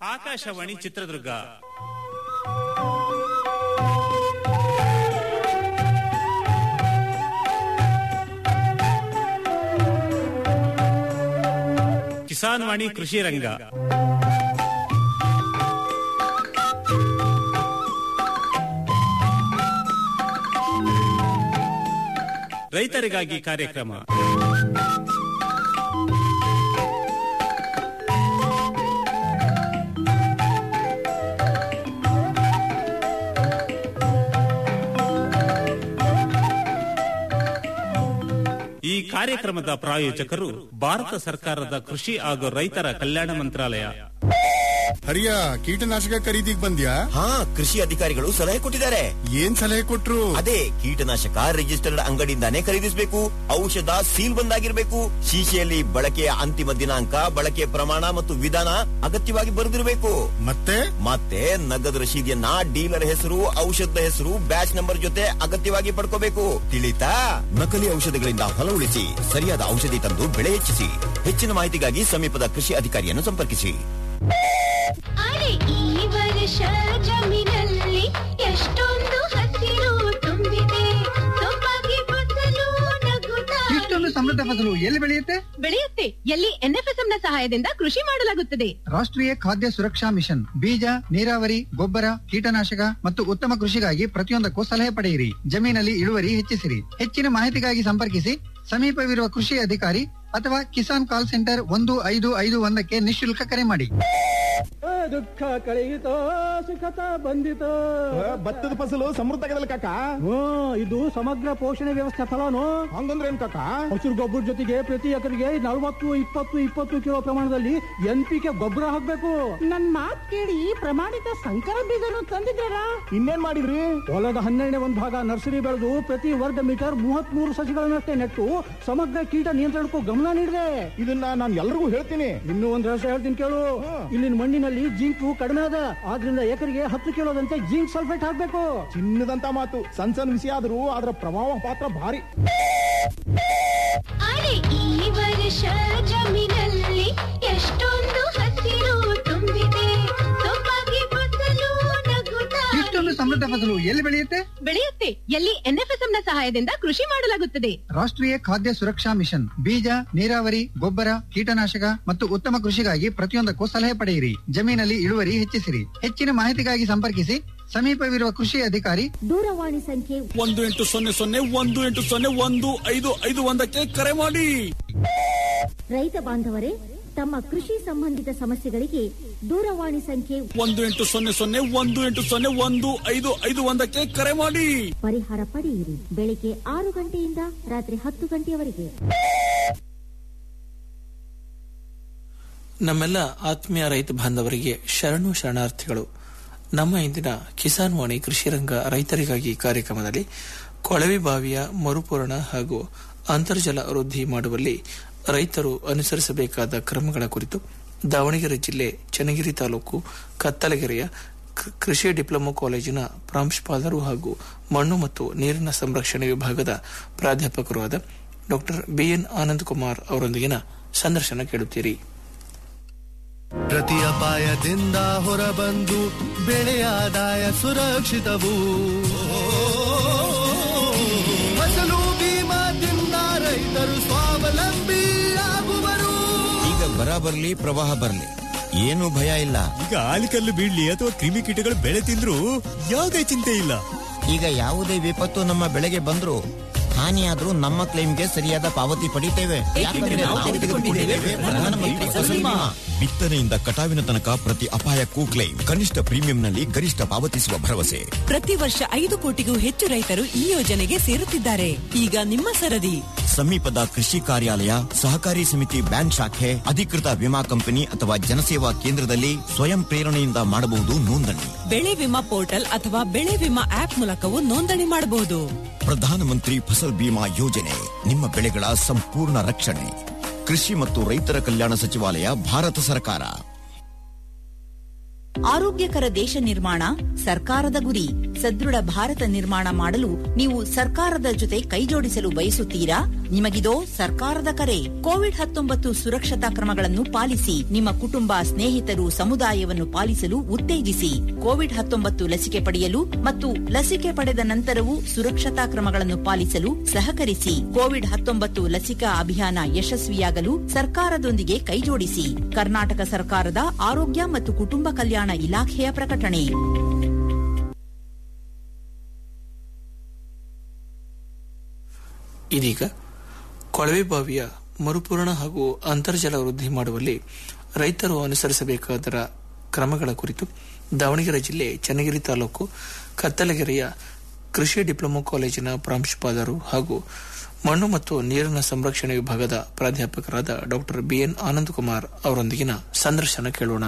ಆಕಾಶವಾಣಿ ಚಿತ್ರದುರ್ಗ ಕಿಸಾನ್ ವಾಣಿ ಕೃಷಿ ರಂಗ ರೈತರಿಗಾಗಿ ಕಾರ್ಯಕ್ರಮ ಈ ಕಾರ್ಯಕ್ರಮದ ಪ್ರಾಯೋಜಕರು ಭಾರತ ಸರ್ಕಾರದ ಕೃಷಿ ಹಾಗೂ ರೈತರ ಕಲ್ಯಾಣ ಮಂತ್ರಾಲಯ ಹರಿಯ ಕೀಟನಾಶಕ ಖರೀದಿಗ್ ಬಂದ್ಯಾ ಹಾ ಕೃಷಿ ಅಧಿಕಾರಿಗಳು ಸಲಹೆ ಕೊಟ್ಟಿದ್ದಾರೆ ಏನ್ ಸಲಹೆ ಕೊಟ್ರು ಅದೇ ಕೀಟನಾಶಕ ರಿಜಿಸ್ಟರ್ಡ್ ಅಂಗಡಿಯಿಂದಾನೇ ಖರೀದಿಸಬೇಕು ಔಷಧ ಸೀಲ್ ಬಂದಾಗಿರ್ಬೇಕು ಶೀಶೆಯಲ್ಲಿ ಬಳಕೆಯ ಅಂತಿಮ ದಿನಾಂಕ ಬಳಕೆಯ ಪ್ರಮಾಣ ಮತ್ತು ವಿಧಾನ ಅಗತ್ಯವಾಗಿ ಬರೆದಿರಬೇಕು ಮತ್ತೆ ಮತ್ತೆ ನಗದು ರಶೀದಿಯನ್ನ ಡೀಲರ್ ಹೆಸರು ಔಷಧದ ಹೆಸರು ಬ್ಯಾಚ್ ನಂಬರ್ ಜೊತೆ ಅಗತ್ಯವಾಗಿ ಪಡ್ಕೋಬೇಕು ತಿಳಿತಾ ನಕಲಿ ಔಷಧಗಳಿಂದ ಹೊಲ ಉಳಿಸಿ ಸರಿಯಾದ ಔಷಧಿ ತಂದು ಬೆಳೆ ಹೆಚ್ಚಿಸಿ ಹೆಚ್ಚಿನ ಮಾಹಿತಿಗಾಗಿ ಸಮೀಪದ ಕೃಷಿ ಅಧಿಕಾರಿಯನ್ನು ಸಂಪರ್ಕಿಸಿ ಅರೆ ಈ ವರ್ಷ ಜಮೀನಲ್ಲಿ ಎಷ್ಟೊಂದು ಹಸಿರು ತುಂಬಿದೆ ಸೊಬಗೆ ಫಸಲು ನಗುತ್ತಾ ಇಷ್ಟೊಂದು ಸಮೃದ್ಧ ಫಸಲು ಎಲ್ಲಿ ಬೆಳೆಯುತ್ತೆ ಬೆಳೆಯುತ್ತೆ ಎಲ್ಲಿ ಎನ್ಎಫ್ಎಸ್ಎಂ ನ ಸಹಾಯದಿಂದ ಕೃಷಿ ಮಾಡಲಾಗುತ್ತದೆ ರಾಷ್ಟ್ರೀಯ ಖಾದ್ಯ ಸುರಕ್ಷಾ ಮಿಷನ್ ಬೀಜ ನೀರಾವರಿ ಗೊಬ್ಬರ ಕೀಟನಾಶಕ ಮತ್ತು ಉತ್ತಮ ಕೃಷಿಗಾಗಿ ಪ್ರತಿಯೊಂದಕ್ಕೂ ಸಲಹೆ ಪಡೆಯಿರಿ ಜಮೀನಲ್ಲಿ ಇಳುವರಿ ಹೆಚ್ಚಿಸಿರಿ ಹೆಚ್ಚಿನ ಮಾಹಿತಿಗಾಗಿ ಸಂಪರ್ಕಿಸಿ ಸಮೀಪವಿರುವ ಕೃಷಿ ಅಧಿಕಾರಿ ಅಥವಾ ಕಿಸಾನ್ ಕಾಲ್ ಸೆಂಟರ್ ಒಂದು ಐದು ಐದು ಒಂದಕ್ಕೆ ನಿಶುಲ್ಕ ಕರೆ ಮಾಡಿ ದುಃಖ ಕಳೆಯಿತೋ ಸುಖತ ಬಂದಿತೋ ಭತ್ತದ ಫಸಲು ಸಮೃದ್ಧ ಕಾಕ ಹ್ಞೂ ಇದು ಸಮಗ್ರ ಪೋಷಣೆ ವ್ಯವಸ್ಥೆ ಫಲಾನು ಹಂಗಂದ್ರೆ ಏನ್ ಕಾಕ ಹಸಿರು ಗೊಬ್ಬರ ಜೊತೆಗೆ ಪ್ರತಿ ಎಕರೆಗೆ ನಲವತ್ತು ಇಪ್ಪತ್ತು ಇಪ್ಪತ್ತು ಕಿಲೋ ಪ್ರಮಾಣದಲ್ಲಿ ಎನ್ ಪಿ ಕೆ ಗೊಬ್ಬರ ಹಾಕ್ಬೇಕು ನನ್ ಮಾತ್ ಕೇಳಿ ಪ್ರಮಾಣಿತ ಸಂಕರ ಬೀಜನು ತಂದಿದ್ದಾರಾ ಇನ್ನೇನ್ ಮಾಡಿದ್ರಿ ಹೊಲದ ಹನ್ನೆರಡನೇ ಒಂದು ಭಾಗ ನರ್ಸರಿ ಬೆಳೆದು ಪ್ರತಿ ವರ್ಗ ಮೀಟರ್ ಮೂವತ್ತ್ ಮೂರು ಸಸಿಗಳನ್ನಷ್ಟೇ ನೆಟ್ಟು ಸಮಗ್ರ ಕೀಟ ನಿಯಂತ್ರಣಕ್ಕೂ ಗಮನ ನೀಡಿದೆ ಇದನ್ನ ನಾನು ಎಲ್ರಿಗೂ ಹೇಳ್ತೀನಿ ಇನ್ನೂ ಒಂದ್ ರಹಸ್ಯ ಹೇಳ್ತೀನಿ ಕೇಳು ಇಲ್ಲಿನ ಮಣ್ಣಿನಲ್ಲಿ ಜಿಂಕು ಕಡಿಮೆ ಅದ ಆದ್ರಿಂದ ಎಕರೆಗೆ ಹತ್ತು ಕಿಲೋದಂತೆ ಜಿಂಕ್ ಸಲ್ಫೇಟ್ ಹಾಕ್ಬೇಕು ಚಿನ್ನದಂತ ಮಾತು ಸಣ್ಣ ಸಣ್ಣ ವಿಷಯ ಆದ್ರೂ ಅದರ ಪ್ರಭಾವ ಪಾತ್ರ ಭಾರಿ ಅರೆ ಈ ವರ್ಷ ಜಮೀನಲ್ಲಿ ಎಷ್ಟೊಂದು ಹಸಿರು ತುಂಬಿದೆ ಸೊಬಗೆ ಫಸಲು ನಗುತ್ತಾ ಇಷ್ಟೊಂದು ಸಮೃದ್ಧ ಫಸಲು ಎಲ್ಲಿ ಬೆಳೆಯುತ್ತೆ ಬೆಳೆಯುತ್ತೆ ಎಲ್ಲಿ ಎನ್ಎಫ್ಎಸ್ಎಂ ನ ಸಹಾಯದಿಂದ ಕೃಷಿ ಮಾಡಲಾಗುತ್ತದೆ ರಾಷ್ಟ್ರೀಯ ಖಾದ್ಯ ಸುರಕ್ಷಾ ಮಿಷನ್ ಬೀಜ ನೀರಾವರಿ ಗೊಬ್ಬರ ಕೀಟನಾಶಕ ಮತ್ತು ಉತ್ತಮ ಕೃಷಿಗಾಗಿ ಪ್ರತಿಯೊಂದಕ್ಕೂ ಸಲಹೆ ಪಡೆಯಿರಿ ಜಮೀನಲ್ಲಿ ಇಳುವರಿ ಹೆಚ್ಚಿಸಿರಿ ಹೆಚ್ಚಿನ ಮಾಹಿತಿಗಾಗಿ ಸಂಪರ್ಕಿಸಿ ಸಮೀಪವಿರುವ ಕೃಷಿ ಅಧಿಕಾರಿ ದೂರವಾಣಿ ಸಂಖ್ಯೆ ಒಂದು ಎಂಟು ಸೊನ್ನೆ ಸೊನ್ನೆ ಒಂದು ಎಂಟು ಸೊನ್ನೆ ಒಂದು ಐದು ಐದು ಒಂದಕ್ಕೆ ಕರೆ ಮಾಡಿ ರೈತ ಬಾಂಧವರೇ ತಮ್ಮ ಕೃಷಿ ಸಂಬಂಧಿತ ಸಮಸ್ಯೆಗಳಿಗೆ ದೂರವಾಣಿ ಸಂಖ್ಯೆ ಒಂದು ಎಂಟು ಸೊನ್ನೆ ಸೊನ್ನೆ ಒಂದು ಎಂಟು ಸೊನ್ನೆ ಒಂದು ಐದು ಐದು ಒಂದಕ್ಕೆ ಕರೆ ಮಾಡಿ ಪರಿಹಾರ ಪಡೆಯಿರಿ ಬೆಳಿಗ್ಗೆ ಆರು ಗಂಟೆಯಿಂದ ರಾತ್ರಿ ಹತ್ತು ಗಂಟೆಯವರೆಗೆ ನಮ್ಮೆಲ್ಲ ಆತ್ಮೀಯ ರೈತ ಬಾಂಧವರಿಗೆ ಶರಣು ಶರಣಾರ್ಥಿಗಳು ನಮ್ಮ ಇಂದಿನ ಕಿಸಾನ್ ವಾಣಿ ಕೃಷಿ ರಂಗ ರೈತರಿಗಾಗಿ ಕಾರ್ಯಕ್ರಮದಲ್ಲಿ ಕೊಳವೆ ಬಾವಿಯ ಮರುಪೂರಣ ಹಾಗೂ ಅಂತರ್ಜಲ ವೃದ್ಧಿ ಮಾಡುವಲ್ಲಿ ರೈತರು ಅನುಸರಿಸಬೇಕಾದ ಕ್ರಮಗಳ ಕುರಿತು ದಾವಣಗೆರೆ ಜಿಲ್ಲೆ ಚನ್ನಗಿರಿ ತಾಲೂಕು ಕತ್ತಲಗೆರೆಯ ಕ- ಕೃಷಿ ಡಿಪ್ಲೊಮಾ ಕಾಲೇಜಿನ ಪ್ರಾಂಶುಪಾಲರು ಹಾಗೂ ಮಣ್ಣು ಮತ್ತು ನೀರಿನ ಸಂರಕ್ಷಣೆ ವಿಭಾಗದ ಪ್ರಾಧ್ಯಾಪಕರು ಆದ ಡಾಕ್ಟರ್ ಬಿಎನ್ ಆನಂದ್ ಕುಮಾರ್ ಅವರೊಂದಿಗಿನ ಸಂದರ್ಶನ ಕೇಳುತ್ತೀರಿ ಪ್ರತಿ ಅಪಾಯದಿಂದ ಹೊರಬಂದು ಬೆಳೆಯ ಆದಾಯ ಸುರಕ್ಷಿತವು ಫಸಲು ಬೀಮಾದಿಂದ ರೈತರು ಸ್ವಾವಲಂಬಿ ಆಗುವರು ಈಗ ಬರ ಬರ್ಲಿ ಪ್ರವಾಹ ಬರ್ಲಿ ಏನು ಭಯ ಇಲ್ಲ ಈಗ ಆಲಿಕಲ್ಲು ಬೀಳ್ಲಿ ಅಥವಾ ಕ್ರಿಮಿಕೀಟಗಳು ಬೆಳೆ ತಿಂದ್ರು ಯಾವುದೇ ಚಿಂತೆ ಇಲ್ಲ ಈಗ ಯಾವುದೇ ವಿಪತ್ತು ನಮ್ಮ ಬೆಳೆಗೆ ಬಂದ್ರು ಹಾನಿಯಾದ್ರೂ ನಮ್ಮ ಕ್ಲೈಮ್ಗೆ ಸರಿಯಾದ ಪಾವತಿ ಪಡಿತೇವೆ ಯಾಕಂದ್ರೆ ನಾವು ತೆಗೆದುಕೊಂಡಿದ್ದೇವೆ ಪ್ರಧಾನಮಂತ್ರಿ ಫಸಲ್ ಬಿಮಾ. ಬಿತ್ತನೆಯಿಂದ ಕಟಾವಿನ ತನಕ ಪ್ರತಿ ಅಪಾಯಕ್ಕೂ ಕ್ಲೈಮ್ ಕನಿಷ್ಠ ಪ್ರೀಮಿಯಂನಲ್ಲಿ ಗರಿಷ್ಠ ಪಾವತಿಸುವ ಭರವಸೆ ಪ್ರತಿ ವರ್ಷ ಐದು ಕೋಟಿಗೂ ಹೆಚ್ಚು ರೈತರು ಈ ಯೋಜನೆಗೆ ಸೇರುತ್ತಿದ್ದಾರೆ ಈಗ ನಿಮ್ಮ ಸರದಿ ಸಮೀಪದ ಕೃಷಿ ಕಾರ್ಯಾಲಯ ಸಹಕಾರಿ ಸಮಿತಿ ಬ್ಯಾಂಕ್ ಶಾಖೆ ಅಧಿಕೃತ ವಿಮಾ ಕಂಪನಿ ಅಥವಾ ಜನಸೇವಾ ಕೇಂದ್ರದಲ್ಲಿ ಸ್ವಯಂ ಪ್ರೇರಣೆಯಿಂದ ಮಾಡಬಹುದು ನೋಂದಣಿ ಬೆಳೆ ವಿಮಾ ಪೋರ್ಟಲ್ ಅಥವಾ ಬೆಳೆ ವಿಮಾ ಆಪ್ ಮೂಲಕವೂ ನೋಂದಣಿ ಮಾಡಬಹುದು ಪ್ರಧಾನಮಂತ್ರಿ ಫಸಲ್ ಬಿಮಾ ಯೋಜನೆ ನಿಮ್ಮ ಬೆಳೆಗಳ ಸಂಪೂರ್ಣ ರಕ್ಷಣೆ ಕೃಷಿ ಮತ್ತು ರೈತರ ಕಲ್ಯಾಣ ಸಚಿವಾಲಯ ಭಾರತ ಸರ್ಕಾರ ಆರೋಗ್ಯಕರ ದೇಶ ನಿರ್ಮಾಣ ಸರ್ಕಾರದ ಗುರಿ ಸದೃಢ ಭಾರತ ನಿರ್ಮಾಣ ಮಾಡಲು ನೀವು ಸರ್ಕಾರದ ಜೊತೆ ಕೈಜೋಡಿಸಲು ಬಯಸುತ್ತೀರಾ ನಿಮಗಿದೋ ಸರ್ಕಾರದ ಕರೆ ಕೋವಿಡ್ ಹತ್ತೊಂಬತ್ತು ಸುರಕ್ಷತಾ ಕ್ರಮಗಳನ್ನು ಪಾಲಿಸಿ ನಿಮ್ಮ ಕುಟುಂಬ ಸ್ನೇಹಿತರು ಸಮುದಾಯವನ್ನು ಪಾಲಿಸಲು ಉತ್ತೇಜಿಸಿ ಕೋವಿಡ್ ಹತ್ತೊಂಬತ್ತು ಲಸಿಕೆ ಪಡೆಯಲು ಮತ್ತು ಲಸಿಕೆ ಪಡೆದ ನಂತರವೂ ಸುರಕ್ಷತಾ ಕ್ರಮಗಳನ್ನು ಪಾಲಿಸಲು ಸಹಕರಿಸಿ ಕೋವಿಡ್ ಹತ್ತೊಂಬತ್ತು ಲಸಿಕಾ ಅಭಿಯಾನ ಯಶಸ್ವಿಯಾಗಲು ಸರ್ಕಾರದೊಂದಿಗೆ ಕೈಜೋಡಿಸಿ ಕರ್ನಾಟಕ ಸರ್ಕಾರದ ಆರೋಗ್ಯ ಮತ್ತು ಕುಟುಂಬ ಕಲ್ಯಾಣ ಇಲಾಖೆಯ ಪ್ರಕಟಣೆ ಇದೀಗ ಕೊಳವೆ ಬಾವಿಯ ಮರುಪೂರಣ ಹಾಗೂ ಅಂತರ್ಜಲ ವೃದ್ಧಿ ಮಾಡುವಲ್ಲಿ ರೈತರು ಅನುಸರಿಸಬೇಕಾದ ಕ್ರಮಗಳ ಕುರಿತು ದಾವಣಗೆರೆ ಜಿಲ್ಲೆ ಚನ್ನಗಿರಿ ತಾಲೂಕು ಕತ್ತಲಗೆರೆಯ ಕೃಷಿ ಡಿಪ್ಲೊಮಾ ಕಾಲೇಜಿನ ಪ್ರಾಂಶುಪಾಲರು ಹಾಗೂ ಮಣ್ಣು ಮತ್ತು ನೀರಿನ ಸಂರಕ್ಷಣೆ ವಿಭಾಗದ ಪ್ರಾಧ್ಯಾಪಕರಾದ ಡಾಕ್ಟರ್ ಬಿಎನ್ ಆನಂದಕುಮಾರ್ ಅವರೊಂದಿಗಿನ ಸಂದರ್ಶನ ಕೇಳೋಣ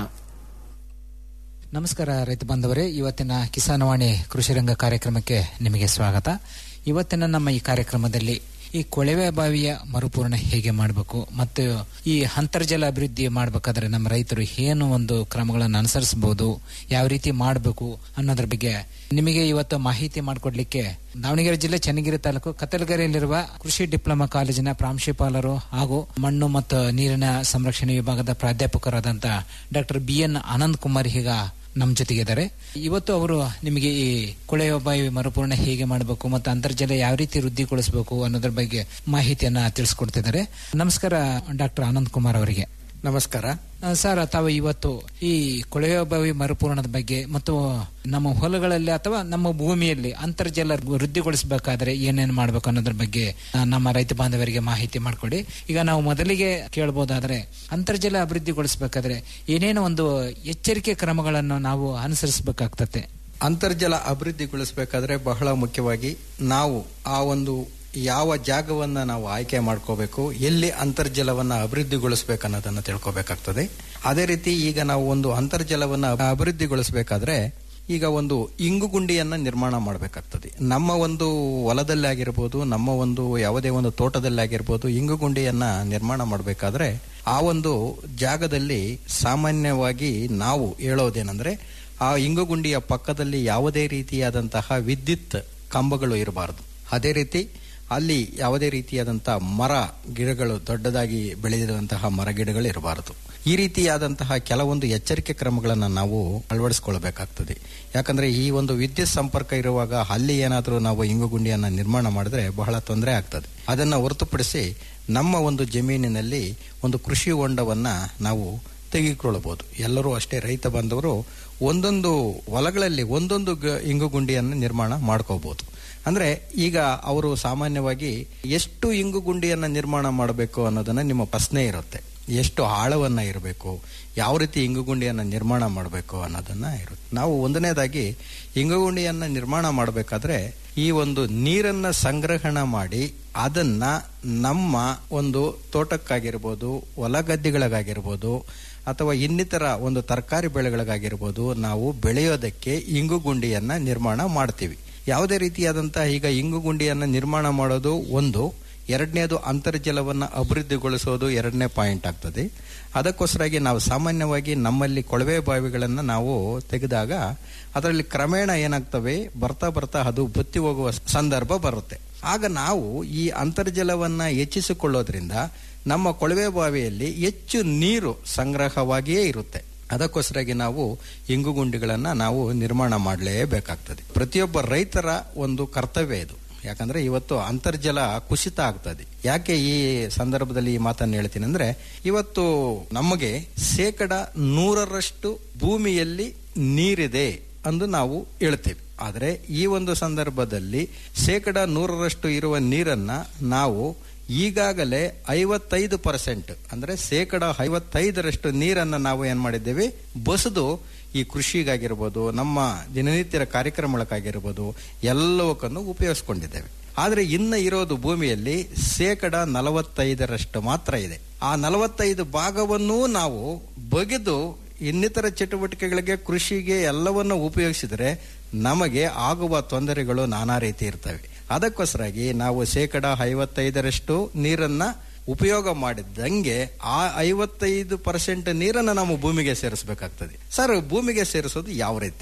ನಮಸ್ಕಾರ ರೈತ ಬಾಂಧವರೇ ಇವತ್ತಿನ ಕಿಸಾನವಾಣಿ ಕೃಷಿರಂಗ ಕಾರ್ಯಕ್ರಮಕ್ಕೆ ನಿಮಗೆ ಸ್ವಾಗತ ಇವತ್ತಿನ ನಮ್ಮ ಈ ಕಾರ್ಯಕ್ರಮದಲ್ಲಿ ಈ ಕೊಳವೆ ಬಾವಿಯ ಮರುಪೂರ್ಣ ಹೇಗೆ ಮಾಡಬೇಕು ಮತ್ತು ಈ ಅಂತರ್ಜಲ ಅಭಿವೃದ್ಧಿ ಮಾಡಬೇಕಾದ್ರೆ ನಮ್ಮ ರೈತರು ಏನು ಒಂದು ಕ್ರಮಗಳನ್ನು ಅನುಸರಿಸಬಹುದು ಯಾವ ರೀತಿ ಮಾಡಬೇಕು ಅನ್ನೋದ್ರ ಬಗ್ಗೆ ನಿಮಗೆ ಇವತ್ತು ಮಾಹಿತಿ ಮಾಡಿಕೊಡ್ಲಿಕ್ಕೆ ದಾವಣಗೆರೆ ಜಿಲ್ಲೆ ಚನ್ನಗಿರಿ ತಾಲೂಕು ಕತ್ತಲಗೆರೆಯಲ್ಲಿರುವ ಕೃಷಿ ಡಿಪ್ಲೊಮಾ ಕಾಲೇಜಿನ ಪ್ರಾಂಶುಪಾಲರು ಹಾಗೂ ಮಣ್ಣು ಮತ್ತು ನೀರಿನ ಸಂರಕ್ಷಣೆ ವಿಭಾಗದ ಪ್ರಾಧ್ಯಾಪಕರಾದಂತ doctor B N Anand Kumar ಈಗ ನಮ್ಮ ಜೊತೆಗಿದ್ದಾರೆ ಇವತ್ತು ಅವರು ನಿಮಗೆ ಈ ಕೊಳೆಯ ಬಾವಿ ಮರುಪೂರ್ಣ ಹೇಗೆ ಮಾಡಬೇಕು ಮತ್ತು ಅಂತರ್ಜಲ ಯಾವ ರೀತಿ ವೃದ್ಧಿಗೊಳಿಸಬೇಕು ಅನ್ನೋದ್ರ ಬಗ್ಗೆ ಮಾಹಿತಿಯನ್ನ ತಿಳಿಸ್ಕೊಡ್ತಿದ್ದಾರೆ ನಮಸ್ಕಾರ ಡಾಕ್ಟರ್ ಆನಂದ್ ಕುಮಾರ್ ಅವರಿಗೆ ನಮಸ್ಕಾರ ಸರ್ ತಾವು ಇವತ್ತು ಈ ಕೊಳೆಯ ಬಾವಿ ಮರುಪೂರಣದ ಬಗ್ಗೆ ಮತ್ತು ನಮ್ಮ ಹೊಲಗಳಲ್ಲಿ ಅಥವಾ ನಮ್ಮ ಭೂಮಿಯಲ್ಲಿ ಅಂತರ್ಜಲ ವೃದ್ಧಿಗೊಳಿಸಬೇಕಾದ್ರೆ ಏನೇನು ಮಾಡಬೇಕು ಅನ್ನೋದ್ರ ಬಗ್ಗೆ ಆ, ನಮ್ಮ ರೈತ ಬಾಂಧವರಿಗೆ ಮಾಹಿತಿ ಮಾಡಿಕೊಡಿ ಈಗ ನಾವು ಮೊದಲಿಗೆ ಕೇಳಬಹುದಾದ್ರೆ ಅಂತರ್ಜಲ ಅಭಿವೃದ್ಧಿಗೊಳಿಸಬೇಕಾದ್ರೆ ಏನೇನು ಒಂದು ಎಚ್ಚರಿಕೆ ಕ್ರಮಗಳನ್ನು ನಾವು ಅನುಸರಿಸಬೇಕಾಗ್ತತೆ ಅಂತರ್ಜಲ ಅಭಿವೃದ್ಧಿಗೊಳಿಸಬೇಕಾದ್ರೆ ಬಹಳ ಮುಖ್ಯವಾಗಿ ನಾವು ಆ ಒಂದು ಯಾವ ಜಾಗವನ್ನ ನಾವು ಆಯ್ಕೆ ಮಾಡ್ಕೋಬೇಕು ಎಲ್ಲಿ ಅಂತರ್ಜಲವನ್ನ ಅಭಿವೃದ್ಧಿಗೊಳಿಸಬೇಕು ಅನ್ನೋದನ್ನ ತಿಳ್ಕೊಬೇಕಾಗ್ತದೆ ಅದೇ ರೀತಿ ಈಗ ನಾವು ಒಂದು ಅಂತರ್ಜಲವನ್ನ ಅಭಿವೃದ್ಧಿಗೊಳಿಸಬೇಕಾದ್ರೆ ಈಗ ಒಂದು ಇಂಗುಗುಂಡಿಯನ್ನ ನಿರ್ಮಾಣ ಮಾಡಬೇಕಾಗ್ತದೆ ನಮ್ಮ ಒಂದು ಹೊಲದಲ್ಲಿ ಆಗಿರ್ಬೋದು ನಮ್ಮ ಒಂದು ಯಾವುದೇ ಒಂದು ತೋಟದಲ್ಲಿ ಆಗಿರ್ಬೋದು ಇಂಗುಗುಂಡಿಯನ್ನ ನಿರ್ಮಾಣ ಮಾಡಬೇಕಾದ್ರೆ ಆ ಒಂದು ಜಾಗದಲ್ಲಿ ಸಾಮಾನ್ಯವಾಗಿ ನಾವು ಹೇಳೋದೇನೆಂದ್ರೆ ಆ ಇಂಗುಗುಂಡಿಯ ಪಕ್ಕದಲ್ಲಿ ಯಾವುದೇ ರೀತಿಯಾದಂತಹ ವಿದ್ಯುತ್ ಕಂಬಗಳು ಇರಬಾರದು ಅದೇ ರೀತಿ ಅಲ್ಲಿ ಯಾವುದೇ ರೀತಿಯಾದಂತಹ ಮರ ಗಿಡಗಳು ದೊಡ್ಡದಾಗಿ ಬೆಳೆದಿರುವಂತಹ ಮರ ಗಿಡಗಳು ಇರಬಾರದು ಈ ರೀತಿಯಾದಂತಹ ಕೆಲವೊಂದು ಎಚ್ಚರಿಕೆ ಕ್ರಮಗಳನ್ನು ನಾವು ಅಳವಡಿಸ್ಕೊಳ್ಬೇಕಾಗ್ತದೆ ಯಾಕಂದ್ರೆ ಈ ಒಂದು ವಿದ್ಯುತ್ ಸಂಪರ್ಕ ಇರುವಾಗ ಅಲ್ಲಿ ಏನಾದರೂ ನಾವು ಇಂಗುಗುಂಡಿಯನ್ನ ನಿರ್ಮಾಣ ಮಾಡಿದ್ರೆ ಬಹಳ ತೊಂದರೆ ಆಗ್ತದೆ ಅದನ್ನ ಹೊರತುಪಡಿಸಿ ನಮ್ಮ ಒಂದು ಜಮೀನಿನಲ್ಲಿ ಒಂದು ಕೃಷಿ ಹೊಂಡವನ್ನ ನಾವು ತೆಗೆದುಕೊಳ್ಳಬಹುದು ಎಲ್ಲರೂ ಅಷ್ಟೇ ರೈತ ಬಾಂಧವರು ಒಂದೊಂದು ಹೊಲಗಳಲ್ಲಿ ಒಂದೊಂದು ಗ- ಇಂಗುಗುಂಡಿಯನ್ನು ನಿರ್ಮಾಣ ಮಾಡ್ಕೋಬಹುದು ಅಂದ್ರೆ ಈಗ ಅವರು ಸಾಮಾನ್ಯವಾಗಿ ಎಷ್ಟು ಇಂಗುಗುಂಡಿಯನ್ನ ನಿರ್ಮಾಣ ಮಾಡಬೇಕು ಅನ್ನೋದನ್ನ ನಿಮ್ಮ ಪ್ರಶ್ನೆ ಇರುತ್ತೆ ಎಷ್ಟು ಆಳವನ್ನ ಇರಬೇಕು ಯಾವ ರೀತಿ ಇಂಗುಗುಂಡಿಯನ್ನ ನಿರ್ಮಾಣ ಮಾಡಬೇಕು ಅನ್ನೋದನ್ನ ಇರುತ್ತೆ ನಾವು ಒಂದನೇದಾಗಿ ಇಂಗುಗುಂಡಿಯನ್ನ ನಿರ್ಮಾಣ ಮಾಡಬೇಕಾದ್ರೆ ಈ ಒಂದು ನೀರನ್ನ ಸಂಗ್ರಹಣ ಮಾಡಿ ಅದನ್ನ ನಮ್ಮ ಒಂದು ತೋಟಕ್ಕಾಗಿರ್ಬೋದು ಹೊಲ ಗದ್ದೆಗಳಿಗಾಗಿರ್ಬೋದು ಅಥವಾ ಇನ್ನಿತರ ಒಂದು ತರಕಾರಿ ಬೆಳೆಗಳಿಗಾಗಿರ್ಬೋದು ನಾವು ಬೆಳೆಯೋದಕ್ಕೆ ಇಂಗುಗುಂಡಿಯನ್ನ ನಿರ್ಮಾಣ ಮಾಡ್ತೀವಿ ಯಾವುದೇ ರೀತಿಯಾದಂತಹ ಈಗ ಇಂಗುಗುಂಡಿಯನ್ನ ನಿರ್ಮಾಣ ಮಾಡೋದು ಒಂದು ಎರಡನೇದು ಅಂತರ್ಜಲವನ್ನ ಅಭಿವೃದ್ಧಿಗೊಳಿಸೋದು ಎರಡನೇ ಪಾಯಿಂಟ್ ಆಗ್ತದೆ ಅದಕ್ಕೋಸ್ಕರಾಗಿ ನಾವು ಸಾಮಾನ್ಯವಾಗಿ ನಮ್ಮಲ್ಲಿ ಕೊಳವೆ ಬಾವಿಗಳನ್ನು ನಾವು ತೆಗೆದಾಗ ಅದರಲ್ಲಿ ಕ್ರಮೇಣ ಏನಾಗ್ತವೆ ಬರ್ತಾ ಬರ್ತಾ ಅದು ಬತ್ತಿ ಹೋಗುವ ಸಂದರ್ಭ ಬರುತ್ತೆ ಆಗ ನಾವು ಈ ಅಂತರ್ಜಲವನ್ನ ಹೆಚ್ಚಿಸಿಕೊಳ್ಳೋದ್ರಿಂದ ನಮ್ಮ ಕೊಳವೆ ಬಾವಿಯಲ್ಲಿ ಹೆಚ್ಚು ನೀರು ಸಂಗ್ರಹವಾಗಿಯೇ ಇರುತ್ತೆ ಅದಕ್ಕೋಸ್ಕರಾಗಿ ನಾವು ಇಂಗುಗುಂಡಿಗಳನ್ನ ನಾವು ನಿರ್ಮಾಣ ಮಾಡಲೇಬೇಕಾಗ್ತದೆ ಪ್ರತಿಯೊಬ್ಬ ರೈತರ ಒಂದು ಕರ್ತವ್ಯ ಇದು ಯಾಕಂದ್ರೆ ಇವತ್ತು ಅಂತರ್ಜಲ ಕುಸಿತ ಆಗ್ತದೆ ಯಾಕೆ ಈ ಸಂದರ್ಭದಲ್ಲಿ ಈ ಮಾತನ್ನು ಹೇಳ್ತೀನಿ ಅಂದ್ರೆ ಇವತ್ತು ನಮಗೆ ಶೇಕಡ ನೂರರಷ್ಟು ಭೂಮಿಯಲ್ಲಿ ನೀರಿದೆ ಎಂದು ನಾವು ಹೇಳ್ತೇವೆ ಆದರೆ ಈ ಒಂದು ಸಂದರ್ಭದಲ್ಲಿ ಶೇಕಡ ನೂರರಷ್ಟು ಇರುವ ನೀರನ್ನ ನಾವು ಈಗಾಗಲೇ ಐವತ್ತೈದು ಪರ್ಸೆಂಟ್ ಅಂದ್ರೆ ಶೇಕಡ ಐವತ್ತೈದರಷ್ಟು ನೀರನ್ನ ನಾವು ಏನ್ ಮಾಡಿದ್ದೇವೆ ಬಸದು ಈ ಕೃಷಿಗಾಗಿರ್ಬೋದು ನಮ್ಮ ದಿನನಿತ್ಯದ ಕಾರ್ಯಕ್ರಮಗಳಕ್ಕಾಗಿರ್ಬೋದು ಎಲ್ಲವಕ್ಕನ್ನು ಉಪಯೋಗಿಸ್ಕೊಂಡಿದ್ದೇವೆ ಆದ್ರೆ ಇನ್ನ ಇರೋದು ಭೂಮಿಯಲ್ಲಿ ಶೇಕಡ ನಲವತ್ತೈದರಷ್ಟು ಮಾತ್ರ ಇದೆ ಆ ನಲವತ್ತೈದು ಭಾಗವನ್ನೂ ನಾವು ಬಗೆದು ಇನ್ನಿತರ ಚಟುವಟಿಕೆಗಳಿಗೆ ಕೃಷಿಗೆ ಎಲ್ಲವನ್ನು ಉಪಯೋಗಿಸಿದರೆ ನಮಗೆ ಆಗುವ ತೊಂದರೆಗಳು ನಾನಾ ರೀತಿ ಇರ್ತವೆ ಅದಕ್ಕೋಸ್ಕರಾಗಿ ನಾವು ಶೇಕಡ ಐವತ್ತೈದರಷ್ಟು ನೀರನ್ನ ಉಪಯೋಗ ಮಾಡಿದಂಗೆ ಆ ಐವತ್ತೈದು ಪರ್ಸೆಂಟ್ ನೀರನ್ನ ನಾವು ಭೂಮಿಗೆ ಸೇರಿಸಬೇಕಾಗ್ತದೆ ಸರ್ ಭೂಮಿಗೆ ಸೇರಿಸೋದು ಯಾವ ರೀತಿ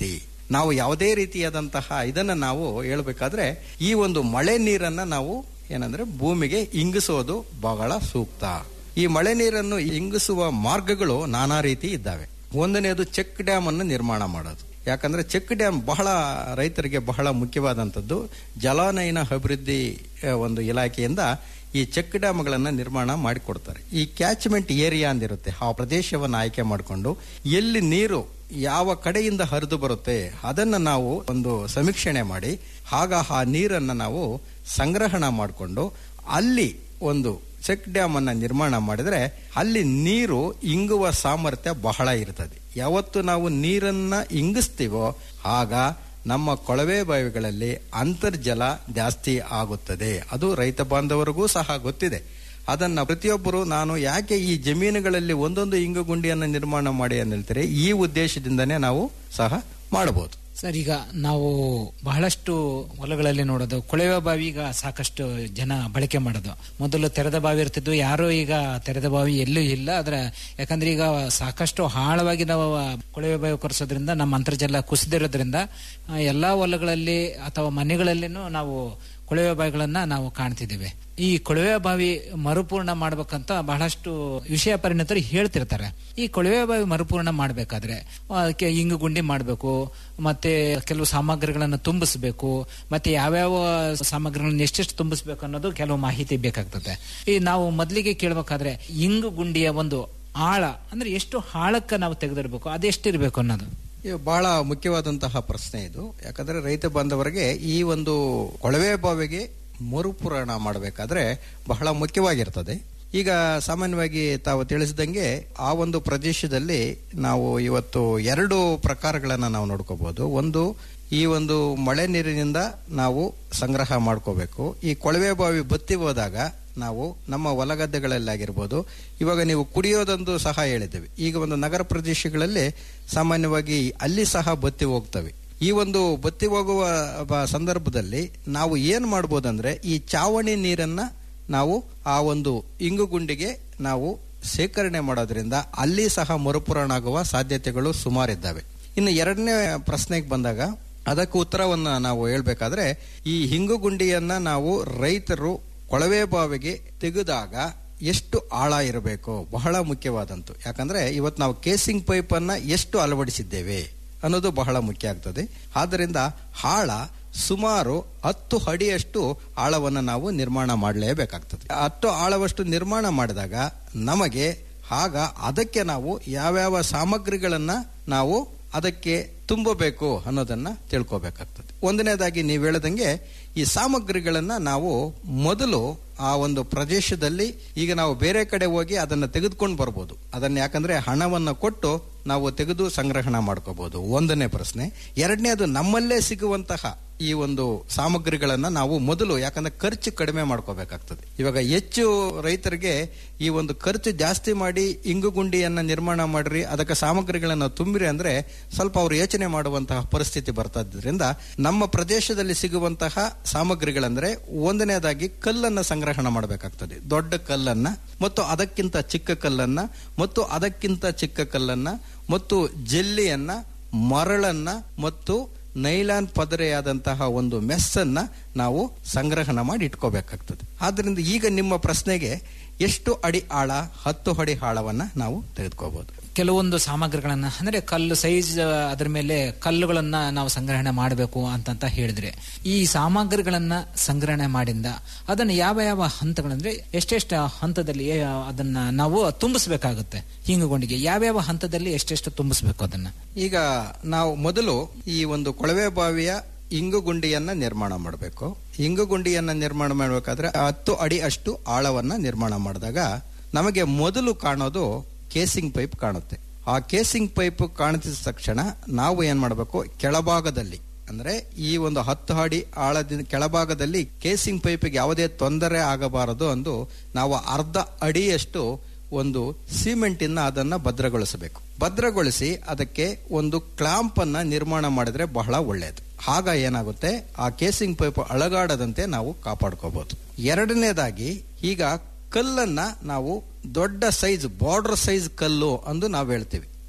ನಾವು ಯಾವುದೇ ರೀತಿಯಾದಂತಹ ಇದನ್ನ ನಾವು ಹೇಳ್ಬೇಕಾದ್ರೆ ಈ ಒಂದು ಮಳೆ ನೀರನ್ನ ನಾವು ಏನಂದ್ರೆ ಭೂಮಿಗೆ ಇಂಗಿಸೋದು ಬಹಳ ಸೂಕ್ತ ಈ ಮಳೆ ನೀರನ್ನು ಇಂಗಿಸುವ ಮಾರ್ಗಗಳು ನಾನಾ ರೀತಿ ಇದ್ದಾವೆ ಒಂದನೇದು ಚೆಕ್ ಡ್ಯಾಮ್ ಅನ್ನು ನಿರ್ಮಾಣ ಮಾಡೋದು ಯಾಕಂದ್ರೆ ಚೆಕ್ ಡ್ಯಾಮ್ ಬಹಳ ರೈತರಿಗೆ ಬಹಳ ಮುಖ್ಯವಾದಂಥದ್ದು ಜಲಾನಯನ ಅಭಿವೃದ್ಧಿ ಆ, ಒಂದು ಇಲಾಖೆಯಿಂದ ಈ ಚೆಕ್ ಡ್ಯಾಮ್ಗಳನ್ನ ನಿರ್ಮಾಣ ಮಾಡಿಕೊಡ್ತಾರೆ ಈ ಕ್ಯಾಚ್ಮೆಂಟ್ ಏರಿಯಾ ಅಂದಿರುತ್ತೆ ಆ ಪ್ರದೇಶವನ್ನು ಆಯ್ಕೆ ಮಾಡಿಕೊಂಡು ಎಲ್ಲಿ ನೀರು ಯಾವ ಕಡೆಯಿಂದ ಹರಿದು ಬರುತ್ತೆ ಅದನ್ನ ನಾವು ಒಂದು ಸಮೀಕ್ಷಣೆ ಮಾಡಿ ಆಗ ಆ ನೀರನ್ನ ನಾವು ಸಂಗ್ರಹಣ ಮಾಡಿಕೊಂಡು ಅಲ್ಲಿ ಒಂದು ಚೆಕ್ ಡ್ಯಾಮ್ ಅನ್ನ ನಿರ್ಮಾಣ ಮಾಡಿದ್ರೆ ಅಲ್ಲಿ ನೀರು ಇಂಗುವ ಸಾಮರ್ಥ್ಯ ಬಹಳ ಇರ್ತದೆ ಯಾವತ್ತು ನಾವು ನೀರನ್ನ ಇಂಗಿಸ್ತೀವೋ ಆಗ ನಮ್ಮ ಕೊಳವೆ ಬಾವಿಗಳಲ್ಲಿ ಅಂತರ್ಜಲ ಜಾಸ್ತಿ ಆಗುತ್ತದೆ ಅದು ರೈತ ಬಾಂಧವರಿಗೂ ಸಹ ಗೊತ್ತಿದೆ ಅದನ್ನ ಪ್ರತಿಯೊಬ್ಬರು ನಾನು ಯಾಕೆ ಈ ಜಮೀನುಗಳಲ್ಲಿ ಒಂದೊಂದು ಇಂಗು ಗುಂಡಿಯನ್ನು ನಿರ್ಮಾಣ ಮಾಡಿ ಅಂತ ಹೇಳ್ತಾರೆ ಈ ಉದ್ದೇಶದಿಂದನೇ ನಾವು ಸಹ ಮಾಡಬಹುದು ಸರ್ ಈಗ ನಾವು ಬಹಳಷ್ಟು ಹೊಲಗಳಲ್ಲಿ ನೋಡೋದು ಕೊಳವೆ ಬಾವಿ ಈಗ ಸಾಕಷ್ಟು ಜನ ಬಳಕೆ ಮಾಡೋದು ಮೊದಲು ತೆರೆದ ಬಾವಿ ಇರ್ತಿದ್ವು ಯಾರು ಈಗ ತೆರೆದ ಬಾವಿ ಎಲ್ಲೂ ಇಲ್ಲ ಆದ್ರೆ ಯಾಕಂದ್ರೆ ಈಗ ಸಾಕಷ್ಟು ಆಳವಾಗಿ ನಾವು ಕೊಳವೆ ಬಾವಿ ಕೊರೆಸೋದ್ರಿಂದ ನಮ್ಮ ಅಂತರ್ಜಲ ಕುಸಿದಿರೋದ್ರಿಂದ ಆ, ಎಲ್ಲಾ ಹೊಲಗಳಲ್ಲಿ ಅಥವಾ ಮನೆಗಳಲ್ಲಿನೂ ನಾವು ಕೊಳವೆ ಬಾವಿಗಳನ್ನ ನಾವು ಕಾಣ್ತಿದ್ದೇವೆ ಈ ಕೊಳವೆ ಬಾವಿ ಮರುಪೂರ್ಣ ಮಾಡ್ಬೇಕಂತ ಬಹಳಷ್ಟು ವಿಷಯ ಪರಿಣಿತರು ಹೇಳ್ತಿರ್ತಾರೆ ಈ ಕೊಳವೆ ಬಾವಿ ಮರುಪೂರ್ಣ ಮಾಡ್ಬೇಕಾದ್ರೆ ಆ, ಕೆ- ಇಂಗು ಗುಂಡಿ ಮಾಡಬೇಕು ಮತ್ತೆ ಕೆಲವು ಸಾಮಗ್ರಿಗಳನ್ನು ತುಂಬಿಸ್ಬೇಕು ಮತ್ತೆ ಯಾವ್ಯಾವ ಸಾಮಗ್ರಿಗಳನ್ನ ಎಷ್ಟೆಷ್ಟು ತುಂಬಿಸ್ಬೇಕು ಅನ್ನೋದು ಕೆಲವು ಮಾಹಿತಿ ಬೇಕಾಗ್ತದೆ ಈ ನಾವು ಮೊದಲಿಗೆ ಕೇಳ್ಬೇಕಾದ್ರೆ ಇಂಗು ಗುಂಡಿಯ ಒಂದು ಆಳ ಅಂದ್ರೆ ಎಷ್ಟು ಆಳಕ್ಕ ನಾವು ತೆಗೆದಿರ್ಬೇಕು ಅದೆಷ್ಟಿರ್ಬೇಕು ಅನ್ನೋದು ಇದು ಬಹಳ ಮುಖ್ಯವಾದಂತಹ ಪ್ರಶ್ನೆ ಇದು ಯಾಕಂದ್ರೆ ರೈತ ಬಾಂಧವರಿಗೆ ಈ ಒಂದು ಕೊಳವೆ ಬಾವಿಗೆ ಮರುಪೂರಣ ಮಾಡಬೇಕಾದ್ರೆ ಬಹಳ ಮುಖ್ಯವಾಗಿರ್ತದೆ ಈಗ ಸಾಮಾನ್ಯವಾಗಿ ತಾವು ತಿಳಿಸಿದಂಗೆ ಆ ಒಂದು ಪ್ರದೇಶದಲ್ಲಿ ನಾವು ಇವತ್ತು ಎರಡು ಪ್ರಕಾರಗಳನ್ನ ನಾವು ನೋಡ್ಕೋಬಹುದು ಒಂದು ಈ ಒಂದು ಮಳೆ ನೀರಿನಿಂದ ನಾವು ಸಂಗ್ರಹ ಮಾಡ್ಕೋಬೇಕು ಈ ಕೊಳವೆ ಬಾವಿ ಬತ್ತಿ ಹೋದಾಗ ನಾವು ನಮ್ಮ ಹೊಲಗದ್ದೆಗಳಲ್ಲಾಗಿರ್ಬೋದು ಇವಾಗ ನೀವು ಕುಡಿಯೋದೊಂದು ಸಹ ಹೇಳಿದ್ದೇವೆ ಈಗ ಒಂದು ನಗರ ಪ್ರದೇಶಗಳಲ್ಲಿ ಸಾಮಾನ್ಯವಾಗಿ ಅಲ್ಲಿ ಸಹ ಬತ್ತಿ ಹೋಗ್ತವೆ ಈ ಒಂದು ಬತ್ತಿ ಹೋಗುವ ಬ- ಸಂದರ್ಭದಲ್ಲಿ ನಾವು ಏನ್ ಮಾಡ್ಬೋದಂದ್ರೆ ಈ ಚಾವಣಿ ನೀರನ್ನ ನಾವು ಆ ಒಂದು ಇಂಗುಗುಂಡಿಗೆ ನಾವು ಸೇಕರಣೆ ಮಾಡೋದ್ರಿಂದ ಅಲ್ಲಿ ಸಹ ಮರುಪೂರಣ ಆಗುವ ಸಾಧ್ಯತೆಗಳು ಸುಮಾರಿದ್ದಾವೆ ಇನ್ನು ಎರಡನೇ ಪ್ರಶ್ನೆಗೆ ಬಂದಾಗ ಅದಕ್ಕೆ ಉತ್ತರವನ್ನ ನಾವು ಹೇಳ್ಬೇಕಾದ್ರೆ ಈ ಹಿಂಗುಗುಂಡಿಯನ್ನ ನಾವು ರೈತರು ಕೊಳವೆ ಬಾವಿಗೆ ತೆಗೆದಾಗ ಎಷ್ಟು ಆಳ ಇರಬೇಕು ಬಹಳ ಮುಖ್ಯವಾದಂತು ಯಾಕಂದ್ರೆ ಇವತ್ತು ನಾವು ಕೇಸಿಂಗ್ ಪೈಪ್ ಅನ್ನ ಎಷ್ಟು ಅಳವಡಿಸಿದ್ದೇವೆ ಅನ್ನೋದು ಬಹಳ ಮುಖ್ಯ ಆಗ್ತದೆ ಆದ್ದರಿಂದ ಆಳ ಸುಮಾರು ಹತ್ತು ಅಡಿಯಷ್ಟು ಆಳವನ್ನು ನಾವು ನಿರ್ಮಾಣ ಮಾಡಲೇಬೇಕಾಗ್ತದೆ ಹತ್ತು ಆಳವಷ್ಟು ನಿರ್ಮಾಣ ಮಾಡಿದಾಗ ನಮಗೆ ಆಗ ಅದಕ್ಕೆ ನಾವು ಯಾವ್ಯಾವ ಸಾಮಗ್ರಿಗಳನ್ನ ನಾವು ಅದಕ್ಕೆ ತುಂಬಬೇಕು ಅನ್ನೋದನ್ನ ತಿಳ್ಕೋಬೇಕಾಗ್ತದೆ ಒಂದನೇದಾಗಿ ನೀವು ಹೇಳದಂಗೆ ಈ ಸಾಮಗ್ರಿಗಳನ್ನ ನಾವು ಮೊದಲು ಆ ಒಂದು ಪ್ರದೇಶದಲ್ಲಿ ಈಗ ನಾವು ಬೇರೆ ಕಡೆ ಹೋಗಿ ಅದನ್ನ ತೆಗೆದುಕೊಂಡು ಬರ್ಬೋದು ಅದನ್ನ ಯಾಕಂದ್ರೆ ಹಣವನ್ನ ಕೊಟ್ಟು ನಾವು ತೆಗೆದು ಸಂಗ್ರಹಣ ಮಾಡ್ಕೋಬಹುದು ಒಂದನೇ ಪ್ರಶ್ನೆ ಎರಡನೇದು ನಮ್ಮಲ್ಲೇ ಸಿಗುವಂತಹ ಈ ಒಂದು ಸಾಮಗ್ರಿಗಳನ್ನ ನಾವು ಮೊದಲು ಯಾಕಂದ್ರೆ ಖರ್ಚು ಕಡಿಮೆ ಮಾಡ್ಕೋಬೇಕಾಗ್ತದೆ ಇವಾಗ ಹೆಚ್ಚು ರೈತರಿಗೆ ಈ ಒಂದು ಖರ್ಚು ಜಾಸ್ತಿ ಮಾಡಿ ಇಂಗುಗುಂಡಿಯನ್ನ ನಿರ್ಮಾಣ ಮಾಡ್ರಿ ಅದಕ್ಕೆ ಸಾಮಗ್ರಿಗಳನ್ನ ತುಂಬಿರಿ ಅಂದ್ರೆ ಸ್ವಲ್ಪ ಅವರು ಯೋಚನೆ ಮಾಡುವಂತಹ ಪರಿಸ್ಥಿತಿ ಬರ್ತಾ ಇದ್ರಿಂದ ನಮ್ಮ ಪ್ರದೇಶದಲ್ಲಿ ಸಿಗುವಂತಹ ಸಾಮಗ್ರಿಗಳಂದ್ರೆ ಒಂದನೇದಾಗಿ ಕಲ್ಲನ್ನ ಸಂಗ್ರಹಣ ಮಾಡಬೇಕಾಗ್ತದೆ ದೊಡ್ಡ ಕಲ್ಲನ್ನ ಮತ್ತು ಅದಕ್ಕಿಂತ ಚಿಕ್ಕ ಕಲ್ಲನ್ನ ಮತ್ತು ಅದಕ್ಕಿಂತ ಚಿಕ್ಕ ಕಲ್ಲನ್ನ ಮತ್ತು ಜೆಲ್ಲಿಯನ್ನ ಮರಳನ್ನ ಮತ್ತು ನೈಲಾನ್ ಪದರೆಯಾದಂತಹ ಒಂದು ಮೆಸ್ಸನ್ನ ನಾವು ಸಂಗ್ರಹಣ ಮಾಡಿ ಇಟ್ಕೋಬೇಕಾಗ್ತದೆ ಆದ್ರಿಂದ ಈಗ ನಿಮ್ಮ ಪ್ರಶ್ನೆಗೆ ಎಷ್ಟು ಅಡಿ ಆಳ ಹತ್ತು ಅಡಿ ಆಳವನ್ನ ನಾವು ತೆಗೆದುಕೋಬಹುದು ಕೆಲವೊಂದು ಸಾಮಗ್ರಿಗಳನ್ನ ಅಂದ್ರೆ ಕಲ್ಲು ಸೈಜ್ ಅದ್ರ ಮೇಲೆ ಕಲ್ಲುಗಳನ್ನ ನಾವು ಸಂಗ್ರಹಣೆ ಮಾಡಬೇಕು ಅಂತಂತ ಹೇಳಿದ್ರೆ ಈ ಸಾಮಗ್ರಿಗಳನ್ನ ಸಂಗ್ರಹಣೆ ಮಾಡಿಂದ ಅದನ್ನ ಯಾವ ಯಾವ ಹಂತಗಳಂದ್ರೆ ಎಷ್ಟೆಷ್ಟು ಹಂತದಲ್ಲಿ ಏ- ಅದನ್ನ ನಾವು ತುಂಬಿಸ್ಬೇಕಾಗುತ್ತೆ ಹಿಂಗುಗೊಂಡಿಗೆ ಯಾವ್ಯಾವ ಹಂತದಲ್ಲಿ ಎಷ್ಟೆಷ್ಟು ತುಂಬಿಸ್ಬೇಕು ಅದನ್ನ ಈಗ ನಾವು ಮೊದಲು ಈ ಒಂದು ಕೊಳವೆ ಬಾವಿಯ ಇಂಗುಗುಂಡಿಯನ್ನ ನಿರ್ಮಾಣ ಮಾಡಬೇಕು ಇಂಗುಗುಂಡಿಯನ್ನ ನಿರ್ಮಾಣ ಮಾಡಬೇಕಾದ್ರೆ ಹತ್ತು ಅಡಿ ಅಷ್ಟು ಆಳವನ್ನ ನಿರ್ಮಾಣ ಮಾಡಿದಾಗ ನಮಗೆ ಮೊದಲು ಕಾಣೋದು ಕೇಸಿಂಗ್ ಪೈಪ್ ಕಾಣುತ್ತೆ ಆ ಕೇಸಿಂಗ್ ಪೈಪ್ ಕಾಣಿಸಿದ ತಕ್ಷಣ ನಾವು ಏನ್ ಮಾಡಬೇಕು ಕೆಳಭಾಗದಲ್ಲಿ ಅಂದ್ರೆ ಈ ಒಂದು ಹತ್ತು ಅಡಿ ಆಳದಿಂದ ಕೆಳಭಾಗದಲ್ಲಿ ಕೇಸಿಂಗ್ ಪೈಪಿಗೆ ಯಾವುದೇ ತೊಂದರೆ ಆಗಬಾರದು ಎಂದು ನಾವು ಅರ್ಧ ಅಡಿಯಷ್ಟು ಒಂದು ಸಿಮೆಂಟ್ ಇನ್ನ ಅದನ್ನ ಭದ್ರಗೊಳಿಸಬೇಕು ಭದ್ರಗೊಳಿಸಿ ಅದಕ್ಕೆ ಒಂದು ಕ್ಲಾಂಪ್ ಅನ್ನ ನಿರ್ಮಾಣ ಮಾಡಿದ್ರೆ ಬಹಳ ಒಳ್ಳೆಯದು ಆಗ ಏನಾಗುತ್ತೆ ಆ ಕೇಸಿಂಗ್ ಪೈಪ್ ಅಳಗಾಡದಂತೆ ನಾವು ಕಾಪಾಡ್ಕೋಬಹುದು ಎರಡನೇದಾಗಿ ಈಗ ಕಲ್ಲನ್ನ ನಾವು ದೊಡ್ಡ ಸೈಜ್ ಬಾರ್ಡರ್ ಸೈಜ್ ಕಲ್ಲು ಅಂದು ನಾವು ಹೇಳ್ತೀವಿ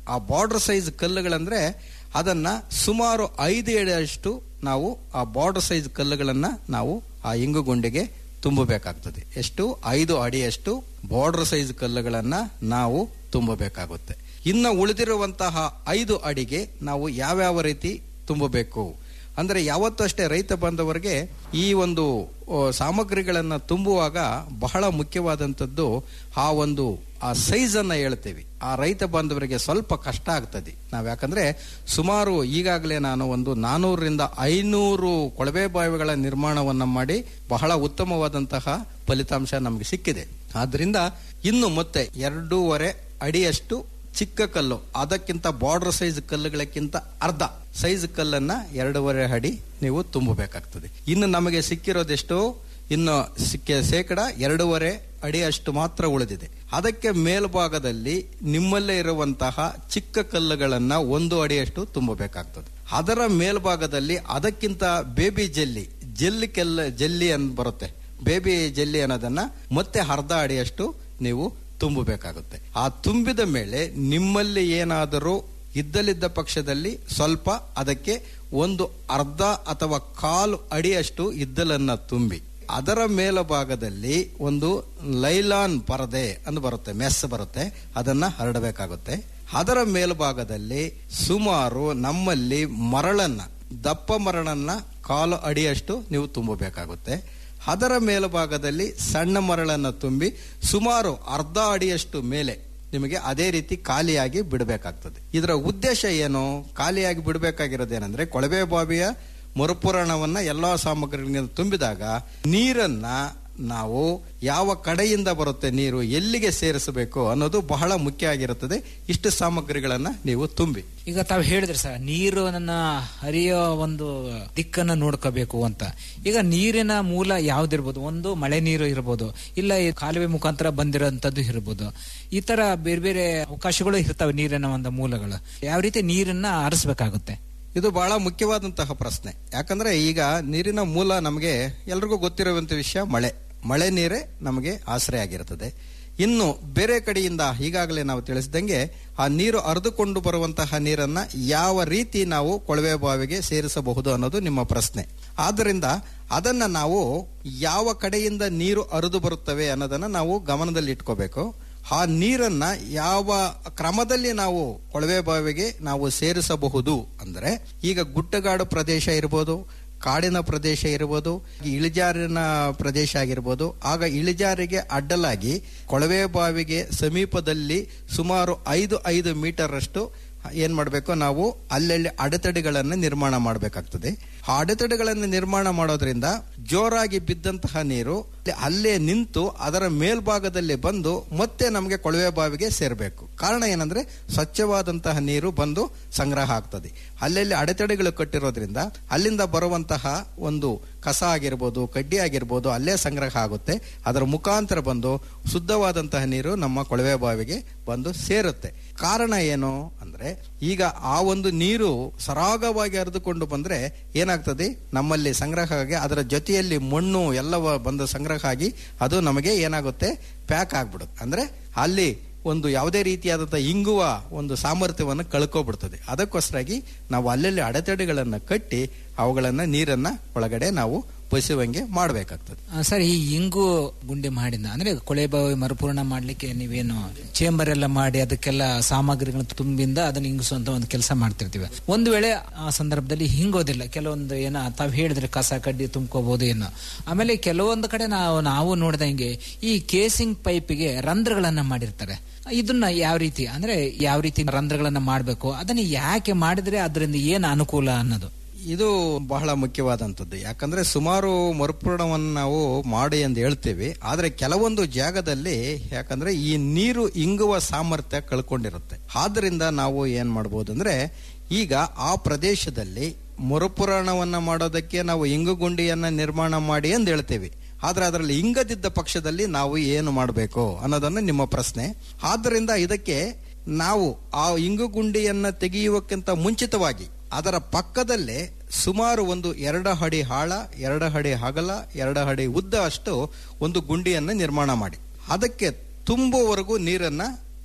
ಆ ಬಾರ್ಡರ್ ಸೈಜ್ ಕಲ್ಲುಗಳಂದ್ರೆ ಅದನ್ನ ಸುಮಾರು ಐದು ಎಡೆಯಷ್ಟು ನಾವು ಆ ಬಾರ್ಡರ್ ಸೈಜ್ ಕಲ್ಲುಗಳನ್ನ ನಾವು ಆ ಇಂಗುಗುಂಡಿಗೆ ತುಂಬಬೇಕಾಗ್ತದೆ ಎಷ್ಟು ಐದು ಅಡಿಯಷ್ಟು ಬಾರ್ಡರ್ ಸೈಜ್ ಕಲ್ಲುಗಳನ್ನ ನಾವು ತುಂಬಬೇಕಾಗುತ್ತೆ ಇನ್ನು ಉಳಿದಿರುವಂತಹ ಐದು ಅಡಿಗೆ ನಾವು ಯಾವ್ಯಾವ ರೀತಿ ತುಂಬಬೇಕು ಅಂದ್ರೆ ಯಾವತ್ತೂ ಅಷ್ಟೇ ರೈತ ಬಾಂಧವರಿಗೆ ಈ ಒಂದು ಆ, ಸಾಮಗ್ರಿಗಳನ್ನ ತುಂಬುವಾಗ ಬಹಳ ಮುಖ್ಯವಾದಂಥದ್ದು ಆ ಒಂದು ಆ ಸೈಜ್ ಅನ್ನ ಹೇಳ್ತೇವೆ ಆ ರೈತ ಬಾಂಧವರಿಗೆ ಸ್ವಲ್ಪ ಕಷ್ಟ ಆಗ್ತದೆ ನಾವ್ ಯಾಕಂದ್ರೆ ಸುಮಾರು ಈಗಾಗಲೇ ನಾನು ಒಂದು ನಾನೂರರಿಂದ ಐನೂರು ಕೊಳವೆ ಬಾವಿಗಳ ನಿರ್ಮಾಣವನ್ನ ಮಾಡಿ ಬಹಳ ಉತ್ತಮವಾದಂತಹ ಫಲಿತಾಂಶ ನಮಗೆ ಸಿಕ್ಕಿದೆ ಆದ್ರಿಂದ ಇನ್ನು ಮತ್ತೆ ಎರಡೂವರೆ ಅಡಿಯಷ್ಟು ಚಿಕ್ಕ ಕಲ್ಲು ಅದಕ್ಕಿಂತ ಬಾರ್ಡರ್ ಸೈಜ್ ಕಲ್ಲುಗಳಕ್ಕಿಂತ ಅರ್ಧ ಸೈಜ್ ಕಲ್ಲನ್ನ ಎರಡೂವರೆ ಅಡಿ ನೀವು ತುಂಬಬೇಕಾಗ್ತದೆ ಇನ್ನು ನಮಗೆ ಸಿಕ್ಕಿರೋದೆಷ್ಟು ಇನ್ನು ಸಿಕ್ಕ ಶೇಕಡ ಎರಡೂವರೆ ಅಡಿ ಅಷ್ಟು ಮಾತ್ರ ಉಳಿದಿದೆ ಅದಕ್ಕೆ ಮೇಲ್ಭಾಗದಲ್ಲಿ ನಿಮ್ಮಲ್ಲೇ ಇರುವಂತಹ ಚಿಕ್ಕ ಕಲ್ಲುಗಳನ್ನ ಒಂದು ಅಡಿಯಷ್ಟು ತುಂಬಬೇಕಾಗ್ತದೆ ಅದರ ಮೇಲ್ಭಾಗದಲ್ಲಿ ಅದಕ್ಕಿಂತ ಬೇಬಿ ಜೆಲ್ಲಿ ಜೆಲ್ಲಿ ಕೆಲ್ಲ ಜೆಲ್ಲಿ ಅಂತ ಬರುತ್ತೆ ಬೇಬಿ ಜೆಲ್ಲಿ ಅನ್ನೋದನ್ನ ಮತ್ತೆ ಅರ್ಧ ಅಡಿಯಷ್ಟು ನೀವು ತುಂಬಬೇಕಾಗುತ್ತೆ ಆ ತುಂಬಿದ ಮೇಲೆ ನಿಮ್ಮಲ್ಲಿ ಏನಾದರೂ ಇದ್ದಲಿದ್ದ ಪಕ್ಷದಲ್ಲಿ ಸ್ವಲ್ಪ ಅದಕ್ಕೆ ಒಂದು ಅರ್ಧ ಅಥವಾ ಕಾಲು ಅಡಿಯಷ್ಟು ಇದ್ದಲನ್ನ ತುಂಬಿ ಅದರ ಮೇಲಭಾಗದಲ್ಲಿ ಒಂದು ಲೈಲಾನ್ ಪರದೆ ಅಂತ ಬರುತ್ತೆ ಮೆಸ್ ಬರುತ್ತೆ ಅದನ್ನ ಹರಡಬೇಕಾಗುತ್ತೆ ಅದರ ಮೇಲ್ಭಾಗದಲ್ಲಿ ಸುಮಾರು ನಮ್ಮಲ್ಲಿ ಮರಳನ್ನ ದಪ್ಪ ಮರಳನ್ನ ಕಾಲು ಅಡಿಯಷ್ಟು ನೀವು ತುಂಬಬೇಕಾಗುತ್ತೆ ಅದರ ಮೇಲ್ಭಾಗದಲ್ಲಿ ಸಣ್ಣ ಮರಳನ್ನು ತುಂಬಿ ಸುಮಾರು ಅರ್ಧ ಅಡಿಯಷ್ಟು ಮೇಲೆ ನಿಮಗೆ ಅದೇ ರೀತಿ ಖಾಲಿಯಾಗಿ ಬಿಡಬೇಕಾಗ್ತದೆ ಇದರ ಉದ್ದೇಶ ಏನು ಖಾಲಿಯಾಗಿ ಬಿಡಬೇಕಾಗಿರೋದೇನೆಂದ್ರೆ ಕೊಳವೆ ಬಾವಿಯ ಮರುಪೂರಣವನ್ನ ಎಲ್ಲಾ ಸಾಮಗ್ರಿಗಳಿಂದ ತುಂಬಿದಾಗ ನೀರನ್ನ ನಾವು ಯಾವ ಕಡೆಯಿಂದ ಬರುತ್ತೆ ನೀರು ಎಲ್ಲಿಗೆ ಸೇರಿಸಬೇಕು ಅನ್ನೋದು ಬಹಳ ಮುಖ್ಯ ಆಗಿರುತ್ತದೆ ಇಷ್ಟು ಸಾಮಗ್ರಿಗಳನ್ನ ನೀವು ತುಂಬಿ ಈಗ ತಾವು ಹೇಳಿದ್ರಿ ಸರ್ ನೀರು ನನ್ನ ಹರಿಯೋ ಒಂದು ದಿಕ್ಕನ್ನ ನೋಡ್ಕೋಬೇಕು ಅಂತ ಈಗ ನೀರಿನ ಮೂಲ ಯಾವ್ದಿರ್ಬೋದು ಒಂದು ಮಳೆ ನೀರು ಇರ್ಬೋದು ಇಲ್ಲ ಈ ಕಾಲುವೆ ಮುಖಾಂತರ ಬಂದಿರೋಂಥದ್ದು ಇರ್ಬೋದು ಈ ತರ ಬೇರೆ ಬೇರೆ ಅವಕಾಶಗಳು ಇರ್ತವೆ ನೀರಿನ ಒಂದು ಮೂಲಗಳು ಯಾವ ರೀತಿ ನೀರನ್ನ ಹರಿಸ್ಬೇಕಾಗುತ್ತೆ ಇದು ಬಹಳ ಮುಖ್ಯವಾದಂತಹ ಪ್ರಶ್ನೆ ಯಾಕಂದ್ರೆ ಈಗ ನೀರಿನ ಮೂಲ ನಮಗೆ ಎಲ್ರಿಗೂ ಗೊತ್ತಿರುವಂತ ವಿಷಯ ಮಳೆ ಮಳೆ ನೀರೇ ನಮಗೆ ಆಶ್ರಯ ಆಗಿರುತ್ತದೆ ಇನ್ನು ಬೇರೆ ಕಡೆಯಿಂದ ಈಗಾಗಲೇ ನಾವು ತಿಳಿಸಿದಂಗೆ ಆ ನೀರು ಹರಿದುಕೊಂಡು ಬರುವಂತಹ ನೀರನ್ನ ಯಾವ ರೀತಿ ನಾವು ಕೊಳವೆ ಬಾವಿಗೆ ಸೇರಿಸಬಹುದು ಅನ್ನೋದು ನಿಮ್ಮ ಪ್ರಶ್ನೆ ಆದ್ದರಿಂದ ಅದನ್ನ ನಾವು ಯಾವ ಕಡೆಯಿಂದ ನೀರು ಹರಿದು ಬರುತ್ತವೆ ಅನ್ನೋದನ್ನ ನಾವು ಗಮನದಲ್ಲಿ ಇಟ್ಕೋಬೇಕು ಆ ನೀರನ್ನ ಯಾವ ಕ್ರಮದಲ್ಲಿ ನಾವು ಕೊಳವೆ ಬಾವಿಗೆ ನಾವು ಸೇರಿಸಬಹುದು ಅಂದ್ರೆ ಈಗ ಗುಡ್ಡಗಾಡು ಪ್ರದೇಶ ಇರ್ಬೋದು ಕಾಡಿನ ಪ್ರದೇಶ ಇರ್ಬೋದು ಇಳಿಜಾರಿನ ಪ್ರದೇಶ ಆಗಿರ್ಬೋದು ಆಗ ಇಳಿಜಾರಿಗೆ ಅಡ್ಡಲಾಗಿ ಕೊಳವೆ ಬಾವಿಗೆ ಸಮೀಪದಲ್ಲಿ ಸುಮಾರು ಐದು ಐದು ಮೀಟರ್ ಅಷ್ಟು ಏನ್ ಮಾಡಬೇಕು ನಾವು ಅಲ್ಲಲ್ಲಿ ಅಡೆತಡೆಗಳನ್ನು ನಿರ್ಮಾಣ ಮಾಡಬೇಕಾಗ್ತದೆ ಆ ಅಡೆತಡೆಗಳನ್ನು ನಿರ್ಮಾಣ ಮಾಡೋದ್ರಿಂದ ಜೋರಾಗಿ ಬಿದ್ದಂತಹ ನೀರು ಅಲ್ಲೇ ನಿಂತು ಅದರ ಮೇಲ್ಭಾಗದಲ್ಲಿ ಬಂದು ಮತ್ತೆ ನಮಗೆ ಕೊಳವೆ ಬಾವಿಗೆ ಸೇರಬೇಕು ಕಾರಣ ಏನಂದ್ರೆ ಸ್ವಚ್ಛವಾದಂತಹ ನೀರು ಬಂದು ಸಂಗ್ರಹ ಆಗ್ತದೆ ಅಲ್ಲಲ್ಲಿ ಅಡೆತಡೆಗಳು ಕಟ್ಟಿರೋದ್ರಿಂದ ಅಲ್ಲಿಂದ ಬರುವಂತಹ ಒಂದು ಕಸ ಆಗಿರ್ಬೋದು ಕಡ್ಡಿ ಆಗಿರ್ಬೋದು ಅಲ್ಲೇ ಸಂಗ್ರಹ ಆಗುತ್ತೆ ಅದರ ಮುಖಾಂತರ ಬಂದು ಶುದ್ಧವಾದಂತಹ ನೀರು ನಮ್ಮ ಕೊಳವೆ ಬಾವಿಗೆ ಬಂದು ಸೇರುತ್ತೆ ಕಾರಣ ಏನು ಅಂದ್ರೆ ಈಗ ಆ ಒಂದು ನೀರು ಸರಾಗವಾಗಿ ಹರಿದುಕೊಂಡು ಬಂದ್ರೆ ಏನಾಗ್ತದೆ ನಮ್ಮಲ್ಲಿ ಸಂಗ್ರಹ ಆಗಿ ಅದರ ಜೊತೆಯಲ್ಲಿ ಮಣ್ಣು ಎಲ್ಲವ ಬಂದು ಸಂಗ್ರಹ ಆಗಿ ಅದು ನಮಗೆ ಏನಾಗುತ್ತೆ ಪ್ಯಾಕ್ ಆಗ್ಬಿಡುತ್ತೆ ಅಂದ್ರೆ ಅಲ್ಲಿ ಒಂದು ಯಾವುದೇ ರೀತಿಯಾದಂತಹ ಇಂಗುವ ಒಂದು ಸಾಮರ್ಥ್ಯವನ್ನು ಕಳ್ಕೊಬಿಡ್ತದೆ ಅದಕ್ಕೋಸ್ಕರಾಗಿ ನಾವು ಅಲ್ಲಲ್ಲಿ ಅಡೆತಡೆಗಳನ್ನು ಕಟ್ಟಿ ಅವುಗಳನ್ನ ನೀರನ್ನ ಒಳಗಡೆ ನಾವು ಬಸುವಂಗೆ ಮಾಡಬೇಕಾಗ್ತದೆ ಆ, ಸರ್ ಈ ಇಂಗು ಗುಂಡಿ ಮಾಡಿದ ಅಂದ್ರೆ ಕೊಳೆ ಬಾವಿ ಮರುಪೂರ್ಣ ಮಾಡ್ಲಿಕ್ಕೆ ನೀವೇನು ಚೇಂಬರ್ ಎಲ್ಲ ಮಾಡಿ ಅದಕ್ಕೆಲ್ಲ ಸಾಮಗ್ರಿಗಳನ್ನ ತುಂಬಿಂದ ಅದನ್ನ ಇಂಗಿಸುವಂತ ಒಂದು ಕೆಲಸ ಮಾಡ್ತಿರ್ತೀವಿ ಒಂದು ವೇಳೆ ಆ ಸಂದರ್ಭದಲ್ಲಿ ಹಿಂಗೋದಿಲ್ಲ ಕೆಲವೊಂದು ಏನೋ ತಾವು ಹೇಳಿದ್ರೆ ಕಸ ಕಡ್ಡಿ ತುಂಬ್ಕೋಬಹುದು ಏನೋ ಆಮೇಲೆ ಕೆಲವೊಂದು ಕಡೆ ನಾವು ನಾವು ನೋಡಿದಂಗೆ ಈ ಕೇಸಿಂಗ್ ಪೈಪಿಗೆ ರಂಧ್ರಗಳನ್ನ ಮಾಡಿರ್ತಾರೆ ಇದನ್ನ ಯಾವ ರೀತಿ ಅಂದ್ರೆ ಯಾವ ರೀತಿ ರಂಧ್ರಗಳನ್ನ ಮಾಡಬೇಕು ಅದನ್ನ ಯಾಕೆ ಮಾಡಿದ್ರೆ ಅದರಿಂದ ಏನು ಅನುಕೂಲ ಅನ್ನೋದು ಇದು ಬಹಳ ಮುಖ್ಯವಾದಂಥದ್ದು ಯಾಕಂದ್ರೆ ಸುಮಾರು ಮರುಪೂರಣವನ್ನು ನಾವು ಮಾಡಿ ಎಂದು ಹೇಳ್ತೀವಿ ಆದರೆ ಕೆಲವೊಂದು ಜಾಗದಲ್ಲಿ ಯಾಕಂದ್ರೆ ಈ ನೀರು ಇಂಗುವ ಸಾಮರ್ಥ್ಯ ಕಳ್ಕೊಂಡಿರುತ್ತೆ ಆದ್ರಿಂದ ನಾವು ಏನ್ ಮಾಡ್ಬೋದು ಅಂದ್ರೆ ಈಗ ಆ ಪ್ರದೇಶದಲ್ಲಿ ಮರುಪುರಾಣವನ್ನ ಮಾಡೋದಕ್ಕೆ ನಾವು ಇಂಗುಗುಂಡಿಯನ್ನ ನಿರ್ಮಾಣ ಮಾಡಿ ಎಂದು ಹೇಳ್ತೇವೆ ಆದ್ರೆ ಅದರಲ್ಲಿ ಇಂಗದಿದ್ದ ಪಕ್ಷದಲ್ಲಿ ನಾವು ಏನು ಮಾಡಬೇಕು ಅನ್ನೋದನ್ನ ನಿಮ್ಮ ಪ್ರಶ್ನೆ ಆದ್ದರಿಂದ ಇದಕ್ಕೆ ನಾವು ಆ ಇಂಗುಗುಂಡಿಯನ್ನ ತೆಗೆಯುವಕ್ಕಿಂತ ಮುಂಚಿತವಾಗಿ ಅದರ ಪಕ್ಕದಲ್ಲೇ ಸುಮಾರು ಒಂದು ಎರಡು ಅಡಿ ಆಳ ಎರಡು ಅಡಿ ಅಗಲ ಎರಡು ಅಡಿ ಉದ್ದ ಅಷ್ಟು ಒಂದು ಗುಂಡಿಯನ್ನ ನಿರ್ಮಾಣ ಮಾಡಿ ಅದಕ್ಕೆ ತುಂಬುವವರೆಗೂ ನೀರನ್ನ ತುಂಬಿ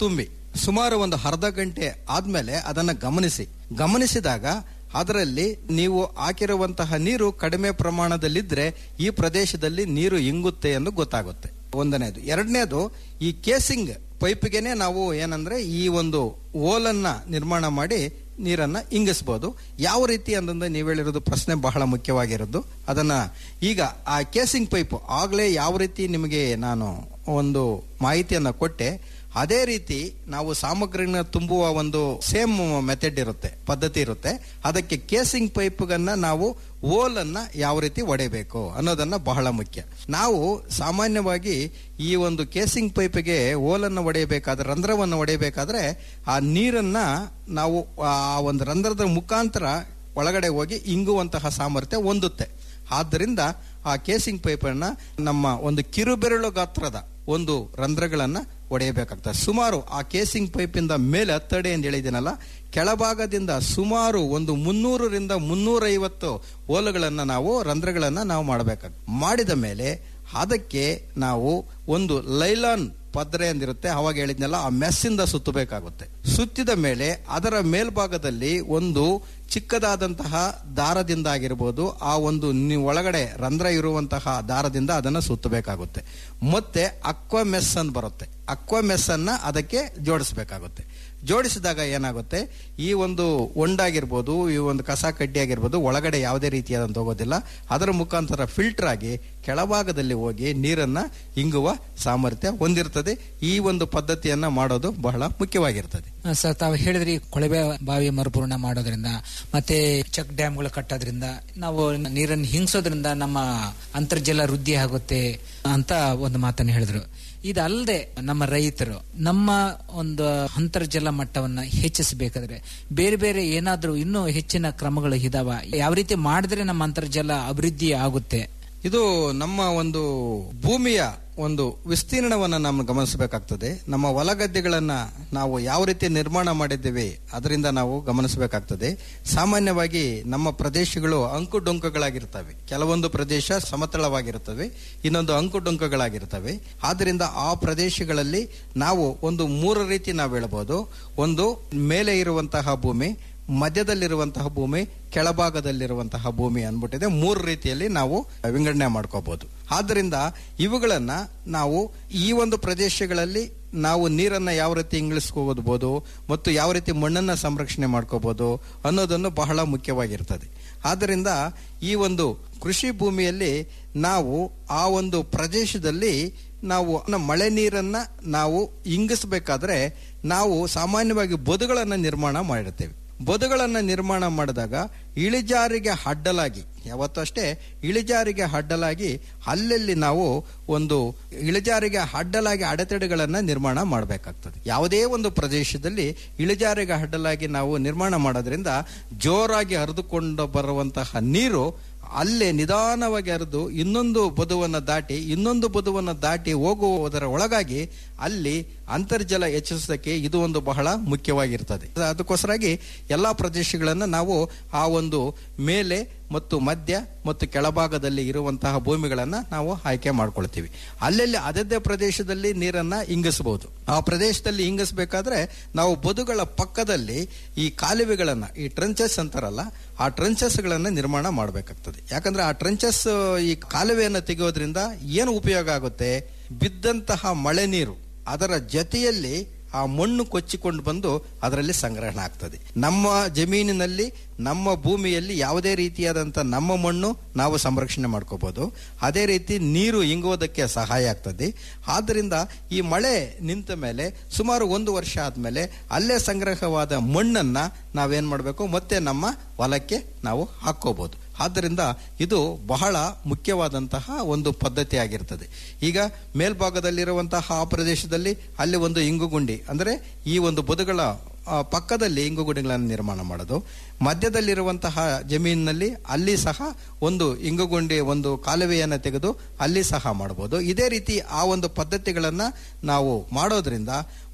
ಸುಮಾರು ಒಂದು ಅರ್ಧ ಗಂಟೆ ಆದ್ಮೇಲೆ ಅದನ್ನ ಗಮನಿಸಿ ಗಮನಿಸಿದಾಗ ಅದರಲ್ಲಿ ನೀವು ಹಾಕಿರುವಂತಹ ನೀರು ಕಡಿಮೆ ಪ್ರಮಾಣದಲ್ಲಿದ್ರೆ ಈ ಪ್ರದೇಶದಲ್ಲಿ ನೀರು ಇಂಗುತ್ತೆ ಎಂದು ಗೊತ್ತಾಗುತ್ತೆ ಒಂದನೇದು ಎರಡನೇದು ಈ ಕೇಸಿಂಗ್ ಪೈಪ್ಗೆನೆ ನಾವು ಏನಂದ್ರೆ ಈ ಒಂದು ಓಲನ್ನ ನಿರ್ಮಾಣ ಮಾಡಿ ನೀರನ್ನ ಇಂಗಿಸ್ಬೋದು ಯಾವ ರೀತಿ ಅಂತಂದ್ರೆ ನೀವು ಹೇಳಿರೋದು ಪ್ರಶ್ನೆ ಬಹಳ ಮುಖ್ಯವಾಗಿರೋದು ಅದನ್ನ ಈಗ ಆ ಕೇಸಿಂಗ್ ಪೈಪ್ ಆಗ್ಲೇ ಯಾವ ರೀತಿ ನಿಮಗೆ ನಾನು ಒಂದು ಮಾಹಿತಿಯನ್ನ ಕೊಟ್ಟೆ ಅದೇ ರೀತಿ ನಾವು ಸಾಮಗ್ರಿನ ತುಂಬುವ ಒಂದು ಸೇಮ್ ಮೆಥಡ್ ಇರುತ್ತೆ ಪದ್ಧತಿ ಇರುತ್ತೆ ಅದಕ್ಕೆ ಕೇಸಿಂಗ್ ಪೈಪ್ಗನ್ನ ನಾವು ಓಲನ್ನ ಯಾವ ರೀತಿ ಒಡೆಯಬೇಕು ಅನ್ನೋದನ್ನ ಬಹಳ ಮುಖ್ಯ ನಾವು ಸಾಮಾನ್ಯವಾಗಿ ಈ ಒಂದು ಕೇಸಿಂಗ್ ಪೈಪ್ಗೆ ಓಲನ್ನು ಒಡೆಯಬೇಕಾದ್ರೆ ರಂಧ್ರವನ್ನು ಒಡೆಯಬೇಕಾದ್ರೆ ಆ ನೀರನ್ನ ನಾವು ಆ ಒಂದು ರಂಧ್ರದ ಮುಖಾಂತರ ಒಳಗಡೆ ಹೋಗಿ ಇಂಗುವಂತಹ ಸಾಮರ್ಥ್ಯ ಹೊಂದುತ್ತೆ ಆದ್ದರಿಂದ ಆ ಕೇಸಿಂಗ್ ಪೈಪನ್ನ ನಮ್ಮ ಒಂದು ಕಿರುಬೆರಳು ಗಾತ್ರದ ಒಂದು ರಂಧ್ರಗಳನ್ನ ಒಡೆಯಬೇಕಾಗ್ತದೆ ಸುಮಾರು ಆ ಕೇಸಿಂಗ್ ಪೈಪಿಂದ ಮೇಲೆ ಹತ್ತಡಿ ಎಂದು ಹೇಳಿದ್ದೀನಲ್ಲ ಕೆಳಭಾಗದಿಂದ ಸುಮಾರು ಒಂದು ಮುನ್ನೂರರಿಂದ ಮುನ್ನೂರೈವತ್ತು ಓಲುಗಳನ್ನ ನಾವು ರಂಧ್ರಗಳನ್ನ ನಾವು ಮಾಡಬೇಕಾಗ್ತದೆ ಮಾಡಿದ ಮೇಲೆ ಅದಕ್ಕೆ ನಾವು ಒಂದು ಲೈಲಾನ್ ಪದ್ರೆ ಎಂದಿರುತ್ತೆ ಅವಾಗ ಹೇಳಿದ್ನಲ್ಲ ಆ ಮೆಸ್ಸಿಂದ ಸುತ್ತಬೇಕಾಗುತ್ತೆ ಸುತ್ತಿದ ಮೇಲೆ ಅದರ ಮೇಲ್ಭಾಗದಲ್ಲಿ ಒಂದು ಚಿಕ್ಕದಾದಂತಹ ದಾರದಿಂದ ಆಗಿರ್ಬೋದು ಆ ಒಂದು ನೀವು ಒಳಗಡೆ ರಂಧ್ರ ಇರುವಂತಹ ದಾರದಿಂದ ಅದನ್ನು ಸುತ್ತಬೇಕಾಗುತ್ತೆ ಮತ್ತೆ ಅಕ್ವಾ ಮೆಸ್ ಅಂತ ಬರುತ್ತೆ ಅಕ್ವಾ ಮೆಸ್ ಅನ್ನ ಅದಕ್ಕೆ ಜೋಡಿಸಬೇಕಾಗುತ್ತೆ ಜೋಡಿಸಿದಾಗ ಏನಾಗುತ್ತೆ ಈ ಒಂದು ಒಂಡಾಗಿರ್ಬೋದು ಈ ಒಂದು ಕಸ ಕಡ್ಡಿ ಆಗಿರ್ಬೋದು ಒಳಗಡೆ ಯಾವುದೇ ರೀತಿಯಾದಂತ ಹೋಗೋದಿಲ್ಲ ಅದರ ಮುಖಾಂತರ ಫಿಲ್ಟರ್ ಆಗಿ ಕೆಳಭಾಗದಲ್ಲಿ ಹೋಗಿ ನೀರನ್ನ ಇಂಗುವ ಸಾಮರ್ಥ್ಯ ಹೊಂದಿರ್ತದೆ ಈ ಒಂದು ಪದ್ಧತಿಯನ್ನ ಮಾಡೋದು ಬಹಳ ಮುಖ್ಯವಾಗಿರ್ತದೆ ಆ, ಸರ್ ತಾವು ಹೇಳಿದ್ರಿ ಕೊಳವೆ ಬಾವಿ ಮರುಪೂರ್ಣ ಮಾಡೋದ್ರಿಂದ ಮತ್ತೆ ಚೆಕ್ ಡ್ಯಾಮ್ಗಳು ಕಟ್ಟೋದ್ರಿಂದ ನಾವು ನೀರನ್ನು ಹಿಂಗ್ಸೋದ್ರಿಂದ ನಮ್ಮ ಅಂತರ್ಜಲ ವೃದ್ಧಿ ಆಗುತ್ತೆ ಅಂತ ಒಂದು ಮಾತನ್ನು ಹೇಳಿದ್ರು ಇದಲ್ಲದೆ ನಮ್ಮ ರೈತರು ನಮ್ಮ ಒಂದು ಅಂತರ್ಜಲ ಮಟ್ಟವನ್ನ ಹೆಚ್ಚಿಸಬೇಕಾದ್ರೆ ಬೇರೆ ಬೇರೆ ಏನಾದ್ರೂ ಇನ್ನೂ ಹೆಚ್ಚಿನ ಕ್ರಮಗಳು ಇದಾವ ಯಾವ ರೀತಿ ಮಾಡಿದ್ರೆ ನಮ್ಮ ಅಂತರ್ಜಲ ಅಭಿವೃದ್ಧಿ ಆಗುತ್ತೆ ಇದು ನಮ್ಮ ಒಂದು ಭೂಮಿಯ ಒಂದು ವಿಸ್ತೀರ್ಣವನ್ನ ನಾವು ಗಮನಿಸಬೇಕಾಗ್ತದೆ ನಮ್ಮ ಹೊಲಗದ್ದೆಗಳನ್ನ ನಾವು ಯಾವ ರೀತಿ ನಿರ್ಮಾಣ ಮಾಡಿದ್ದೇವೆ ಅದರಿಂದ ನಾವು ಗಮನಿಸಬೇಕಾಗ್ತದೆ ಸಾಮಾನ್ಯವಾಗಿ ನಮ್ಮ ಪ್ರದೇಶಗಳು ಅಂಕುಡೊಂಕುಗಳಾಗಿರ್ತವೆ ಕೆಲವೊಂದು ಪ್ರದೇಶ ಸಮತಳವಾಗಿರುತ್ತವೆ ಇನ್ನೊಂದು ಅಂಕುಡೊಂಕುಗಳಾಗಿರ್ತವೆ ಆದ್ರಿಂದ ಆ ಪ್ರದೇಶಗಳಲ್ಲಿ ನಾವು ಒಂದು ಮೂರು ರೀತಿ ನಾವು ಹೇಳ್ಬೋದು ಒಂದು ಮೇಲೆ ಇರುವಂತಹ ಭೂಮಿ ಮಧ್ಯದಲ್ಲಿರುವಂತಹ ಭೂಮಿ ಕೆಳಭಾಗದಲ್ಲಿರುವಂತಹ ಭೂಮಿ ಅನ್ಬಿಟ್ಟಿದೆ ಮೂರು ರೀತಿಯಲ್ಲಿ ನಾವು ವಿಂಗಡಣೆ ಮಾಡ್ಕೋಬಹುದು ಆದ್ದರಿಂದ ಇವುಗಳನ್ನ ನಾವು ಈ ಒಂದು ಪ್ರದೇಶಗಳಲ್ಲಿ ನಾವು ನೀರನ್ನ ಯಾವ ರೀತಿ ಇಂಗ್ಲಿಸ್ಕೋಬಹುದು ಮತ್ತು ಯಾವ ರೀತಿ ಮಣ್ಣನ್ನ ಸಂರಕ್ಷಣೆ ಮಾಡ್ಕೋಬಹುದು ಅನ್ನೋದನ್ನು ಬಹಳ ಮುಖ್ಯವಾಗಿರ್ತದೆ ಆದ್ದರಿಂದ ಈ ಒಂದು ಕೃಷಿ ಭೂಮಿಯಲ್ಲಿ ನಾವು ಆ ಒಂದು ಪ್ರದೇಶದಲ್ಲಿ ನಾವು ನ- ಮಳೆ ನೀರನ್ನ ನಾವು ಇಂಗಿಸಬೇಕಾದ್ರೆ ನಾವು ಸಾಮಾನ್ಯವಾಗಿ ಬದುಗಳನ್ನ ನಿರ್ಮಾಣ ಮಾಡಿರ್ತೇವೆ ಬದುಗಳನ್ನ ನಿರ್ಮಾಣ ಮಾಡಿದಾಗ ಇಳಿಜಾರಿಗೆ ಅಡ್ಡಲಾಗಿ ಯಾವತ್ತೂ ಅಷ್ಟೇ ಇಳಿಜಾರಿಗೆ ಅಡ್ಡಲಾಗಿ ಅಲ್ಲಲ್ಲಿ ನಾವು ಒಂದು ಇಳಿಜಾರಿಗೆ ಅಡ್ಡಲಾಗಿ ಅಡೆತಡೆಗಳನ್ನ ನಿರ್ಮಾಣ ಮಾಡಬೇಕಾಗ್ತದೆ ಯಾವುದೇ ಒಂದು ಪ್ರದೇಶದಲ್ಲಿ ಇಳಿಜಾರಿಗೆ ಅಡ್ಡಲಾಗಿ ನಾವು ನಿರ್ಮಾಣ ಮಾಡೋದ್ರಿಂದ ಜೋರಾಗಿ ಹರಿದುಕೊಂಡು ಬರುವಂತಹ ನೀರು ಅಲ್ಲೇ ನಿಧಾನವಾಗಿ ಹರಿದು ಇನ್ನೊಂದು ಬದುವನ್ನು ದಾಟಿ ಇನ್ನೊಂದು ಬದುವನ್ನು ದಾಟಿ ಹೋಗುವುದರ ಒಳಗಾಗಿ ಅಲ್ಲಿ ಅಂತರ್ಜಲ ಹೆಚ್ಚಿಸೋದಕ್ಕೆ ಇದು ಒಂದು ಬಹಳ ಮುಖ್ಯವಾಗಿರ್ತದೆ ಅದಕ್ಕೋಸ್ಕರಾಗಿ ಎಲ್ಲಾ ಪ್ರದೇಶಗಳನ್ನು ನಾವು ಆ ಒಂದು ಮೇಲೆ ಮತ್ತು ಮಧ್ಯ ಮತ್ತು ಕೆಳಭಾಗದಲ್ಲಿ ಇರುವಂತಹ ಭೂಮಿಗಳನ್ನ ನಾವು ಆಯ್ಕೆ ಮಾಡ್ಕೊಳ್ತೀವಿ ಅಲ್ಲಲ್ಲಿ ಅದದೇ ಪ್ರದೇಶದಲ್ಲಿ ನೀರನ್ನ ಇಂಗಿಸಬಹುದು ಆ ಪ್ರದೇಶದಲ್ಲಿ ಇಂಗಿಸಬೇಕಾದ್ರೆ ನಾವು ಬದುಗಳ ಪಕ್ಕದಲ್ಲಿ ಈ ಕಾಲುವೆಗಳನ್ನ ಈ ಟ್ರಂಚಸ್ ಅಂತಾರಲ್ಲ ಆ ಟ್ರಂಚಸ್ ಗಳನ್ನ ನಿರ್ಮಾಣ ಮಾಡಬೇಕಾಗ್ತದೆ ಯಾಕಂದ್ರೆ ಆ ಟ್ರಂಚಸ್ ಈ ಕಾಲುವೆಯನ್ನು ತೆಗೆಯೋದ್ರಿಂದ ಏನು ಉಪಯೋಗ ಆಗುತ್ತೆ ಬಿದ್ದಂತಹ ಮಳೆ ನೀರು ಅದರ ಜೊತೆಯಲ್ಲಿ ಆ ಮಣ್ಣು ಕೊಚ್ಚಿಕೊಂಡು ಬಂದು ಅದರಲ್ಲಿ ಸಂಗ್ರಹಣ ಆಗ್ತದೆ ನಮ್ಮ ಜಮೀನಿನಲ್ಲಿ ನಮ್ಮ ಭೂಮಿಯಲ್ಲಿ ಯಾವುದೇ ರೀತಿಯಾದಂಥ ನಮ್ಮ ಮಣ್ಣು ನಾವು ಸಂರಕ್ಷಣೆ ಮಾಡ್ಕೋಬಹುದು ಅದೇ ರೀತಿ ನೀರು ಇಂಗುವುದಕ್ಕೆ ಸಹಾಯ ಆಗ್ತದೆ ಆದ್ದರಿಂದ ಈ ಮಳೆ ನಿಂತ ಮೇಲೆ ಸುಮಾರು ಒಂದು ವರ್ಷ ಆದ್ಮೇಲೆ ಅಲ್ಲೇ ಸಂಗ್ರಹವಾದ ಮಣ್ಣನ್ನ ನಾವೇನ್ ಮಾಡಬೇಕು ಮತ್ತೆ ನಮ್ಮ ಹೊಲಕ್ಕೆ ನಾವು ಹಾಕೋಬಹುದು ಆದ್ದರಿಂದ ಇದು ಬಹಳ ಮುಖ್ಯವಾದಂತಹ ಒಂದು ಪದ್ಧತಿ ಆಗಿರ್ತದೆ ಈಗ ಮೇಲ್ಭಾಗದಲ್ಲಿರುವಂತಹ ಆ ಪ್ರದೇಶದಲ್ಲಿ ಅಲ್ಲಿ ಒಂದು ಇಂಗುಗುಂಡಿ ಅಂದ್ರೆ ಈ ಒಂದು ಬದುಗಳ ಆ, ಪಕ್ಕದಲ್ಲಿ ಇಂಗುಗುಂಡಿಗಳನ್ನು ನಿರ್ಮಾಣ ಮಾಡೋದು ಮಧ್ಯದಲ್ಲಿರುವಂತಹ ಜಮೀನಿನಲ್ಲಿ ಅಲ್ಲಿ ಸಹ ಒಂದು ಇಂಗುಗುಂಡಿ ಒಂದು ಕಾಲುವೆಯನ್ನು ತೆಗೆದು ಅಲ್ಲಿ ಸಹ ಮಾಡಬಹುದು ಇದೇ ರೀತಿ ಆ ಒಂದು ಪದ್ಧತಿಗಳನ್ನ ನಾವು ಮಾಡೋದ್ರಿಂದ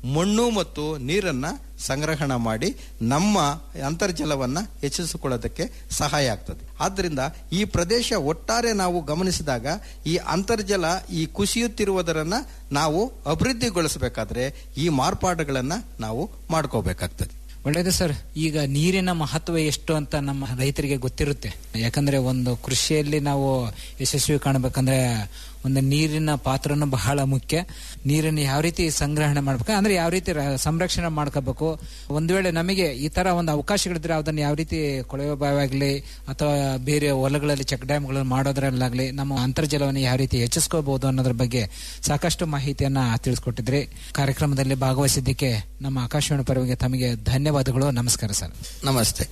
ಮಣ್ಣು ಮತ್ತು ನೀರನ್ನ ಸಂಗ್ರಹಣ ಮಾಡಿ ನಮ್ಮ ಅಂತರ್ಜಲವನ್ನ ಹೆಚ್ಚಿಸಿಕೊಳ್ಳೋದಕ್ಕೆ ಸಹಾಯ ಆಗ್ತದೆ ಆದ್ದರಿಂದ ಈ ಪ್ರದೇಶ ಒಟ್ಟಾರೆ ನಾವು ಗಮನಿಸಿದಾಗ ಈ ಅಂತರ್ಜಲ ಈ ಕುಸಿಯುತ್ತಿರುವುದರನ್ನ ನಾವು ಅಭಿವೃದ್ಧಿಗೊಳಿಸಬೇಕಾದ್ರೆ ಈ ಮಾರ್ಪಾಡುಗಳನ್ನ ನಾವು ಮಾಡ್ಕೋಬೇಕಾಗ್ತದೆ ಒಳ್ಳೇದು ಸರ್ ಈಗ ನೀರಿನ ಮಹತ್ವ ಎಷ್ಟು ಅಂತ ನಮ್ಮ ರೈತರಿಗೆ ಗೊತ್ತಿರುತ್ತೆ ಯಾಕಂದ್ರೆ ಒಂದು ಕೃಷಿಯಲ್ಲಿ ನಾವು ಯಶಸ್ವಿ ಕಾಣಬೇಕಂದ್ರೆ ಒಂದು ನೀರಿನ ಪಾತ್ರನೂ ಬಹಳ ಮುಖ್ಯ ನೀರನ್ನು ಯಾವ ರೀತಿ ಸಂಗ್ರಹಣೆ ಮಾಡ್ಬೇಕು ಅಂದ್ರೆ ಯಾವ ರೀತಿ ರ- ಸಂರಕ್ಷಣೆ ಮಾಡ್ಕೋಬೇಕು ಒಂದು ವೇಳೆ ನಮಗೆ ಈ ತರ ಒಂದು ಅವಕಾಶಗಳಿದ್ರೆ ಅದನ್ನ ಯಾವ ರೀತಿ ಕೊಳವೆ ಬಾವಿ ಆಗ್ಲಿ ಅಥವಾ ಬೇರೆ ಹೊಲಗಳಲ್ಲಿ ಚೆಕ್ ಡ್ಯಾಮ್ಗಳನ್ನು ಮಾಡೋದ್ರಲ್ಲಾಗ್ಲಿ ನಮ್ಮ ಅಂತರ್ಜಲವನ್ನು ಯಾವ ರೀತಿ ಹೆಚ್ಚಿಸ್ಕೋಬಹುದು ಅನ್ನೋದ್ರ ಬಗ್ಗೆ ಸಾಕಷ್ಟು ಮಾಹಿತಿಯನ್ನ ತಿಳಿಸ್ಕೊಟ್ಟಿದ್ರಿ ಕಾರ್ಯಕ್ರಮದಲ್ಲಿ ಭಾಗವಹಿಸಿದ್ದಕ್ಕೆ ನಮ್ಮ ಆಕಾಶವಾಣಿ ಪರವಾಗಿ ತಮಗೆ ಧನ್ಯವಾದಗಳು ನಮಸ್ಕಾರ ಸರ್ ನಮಸ್ತೆ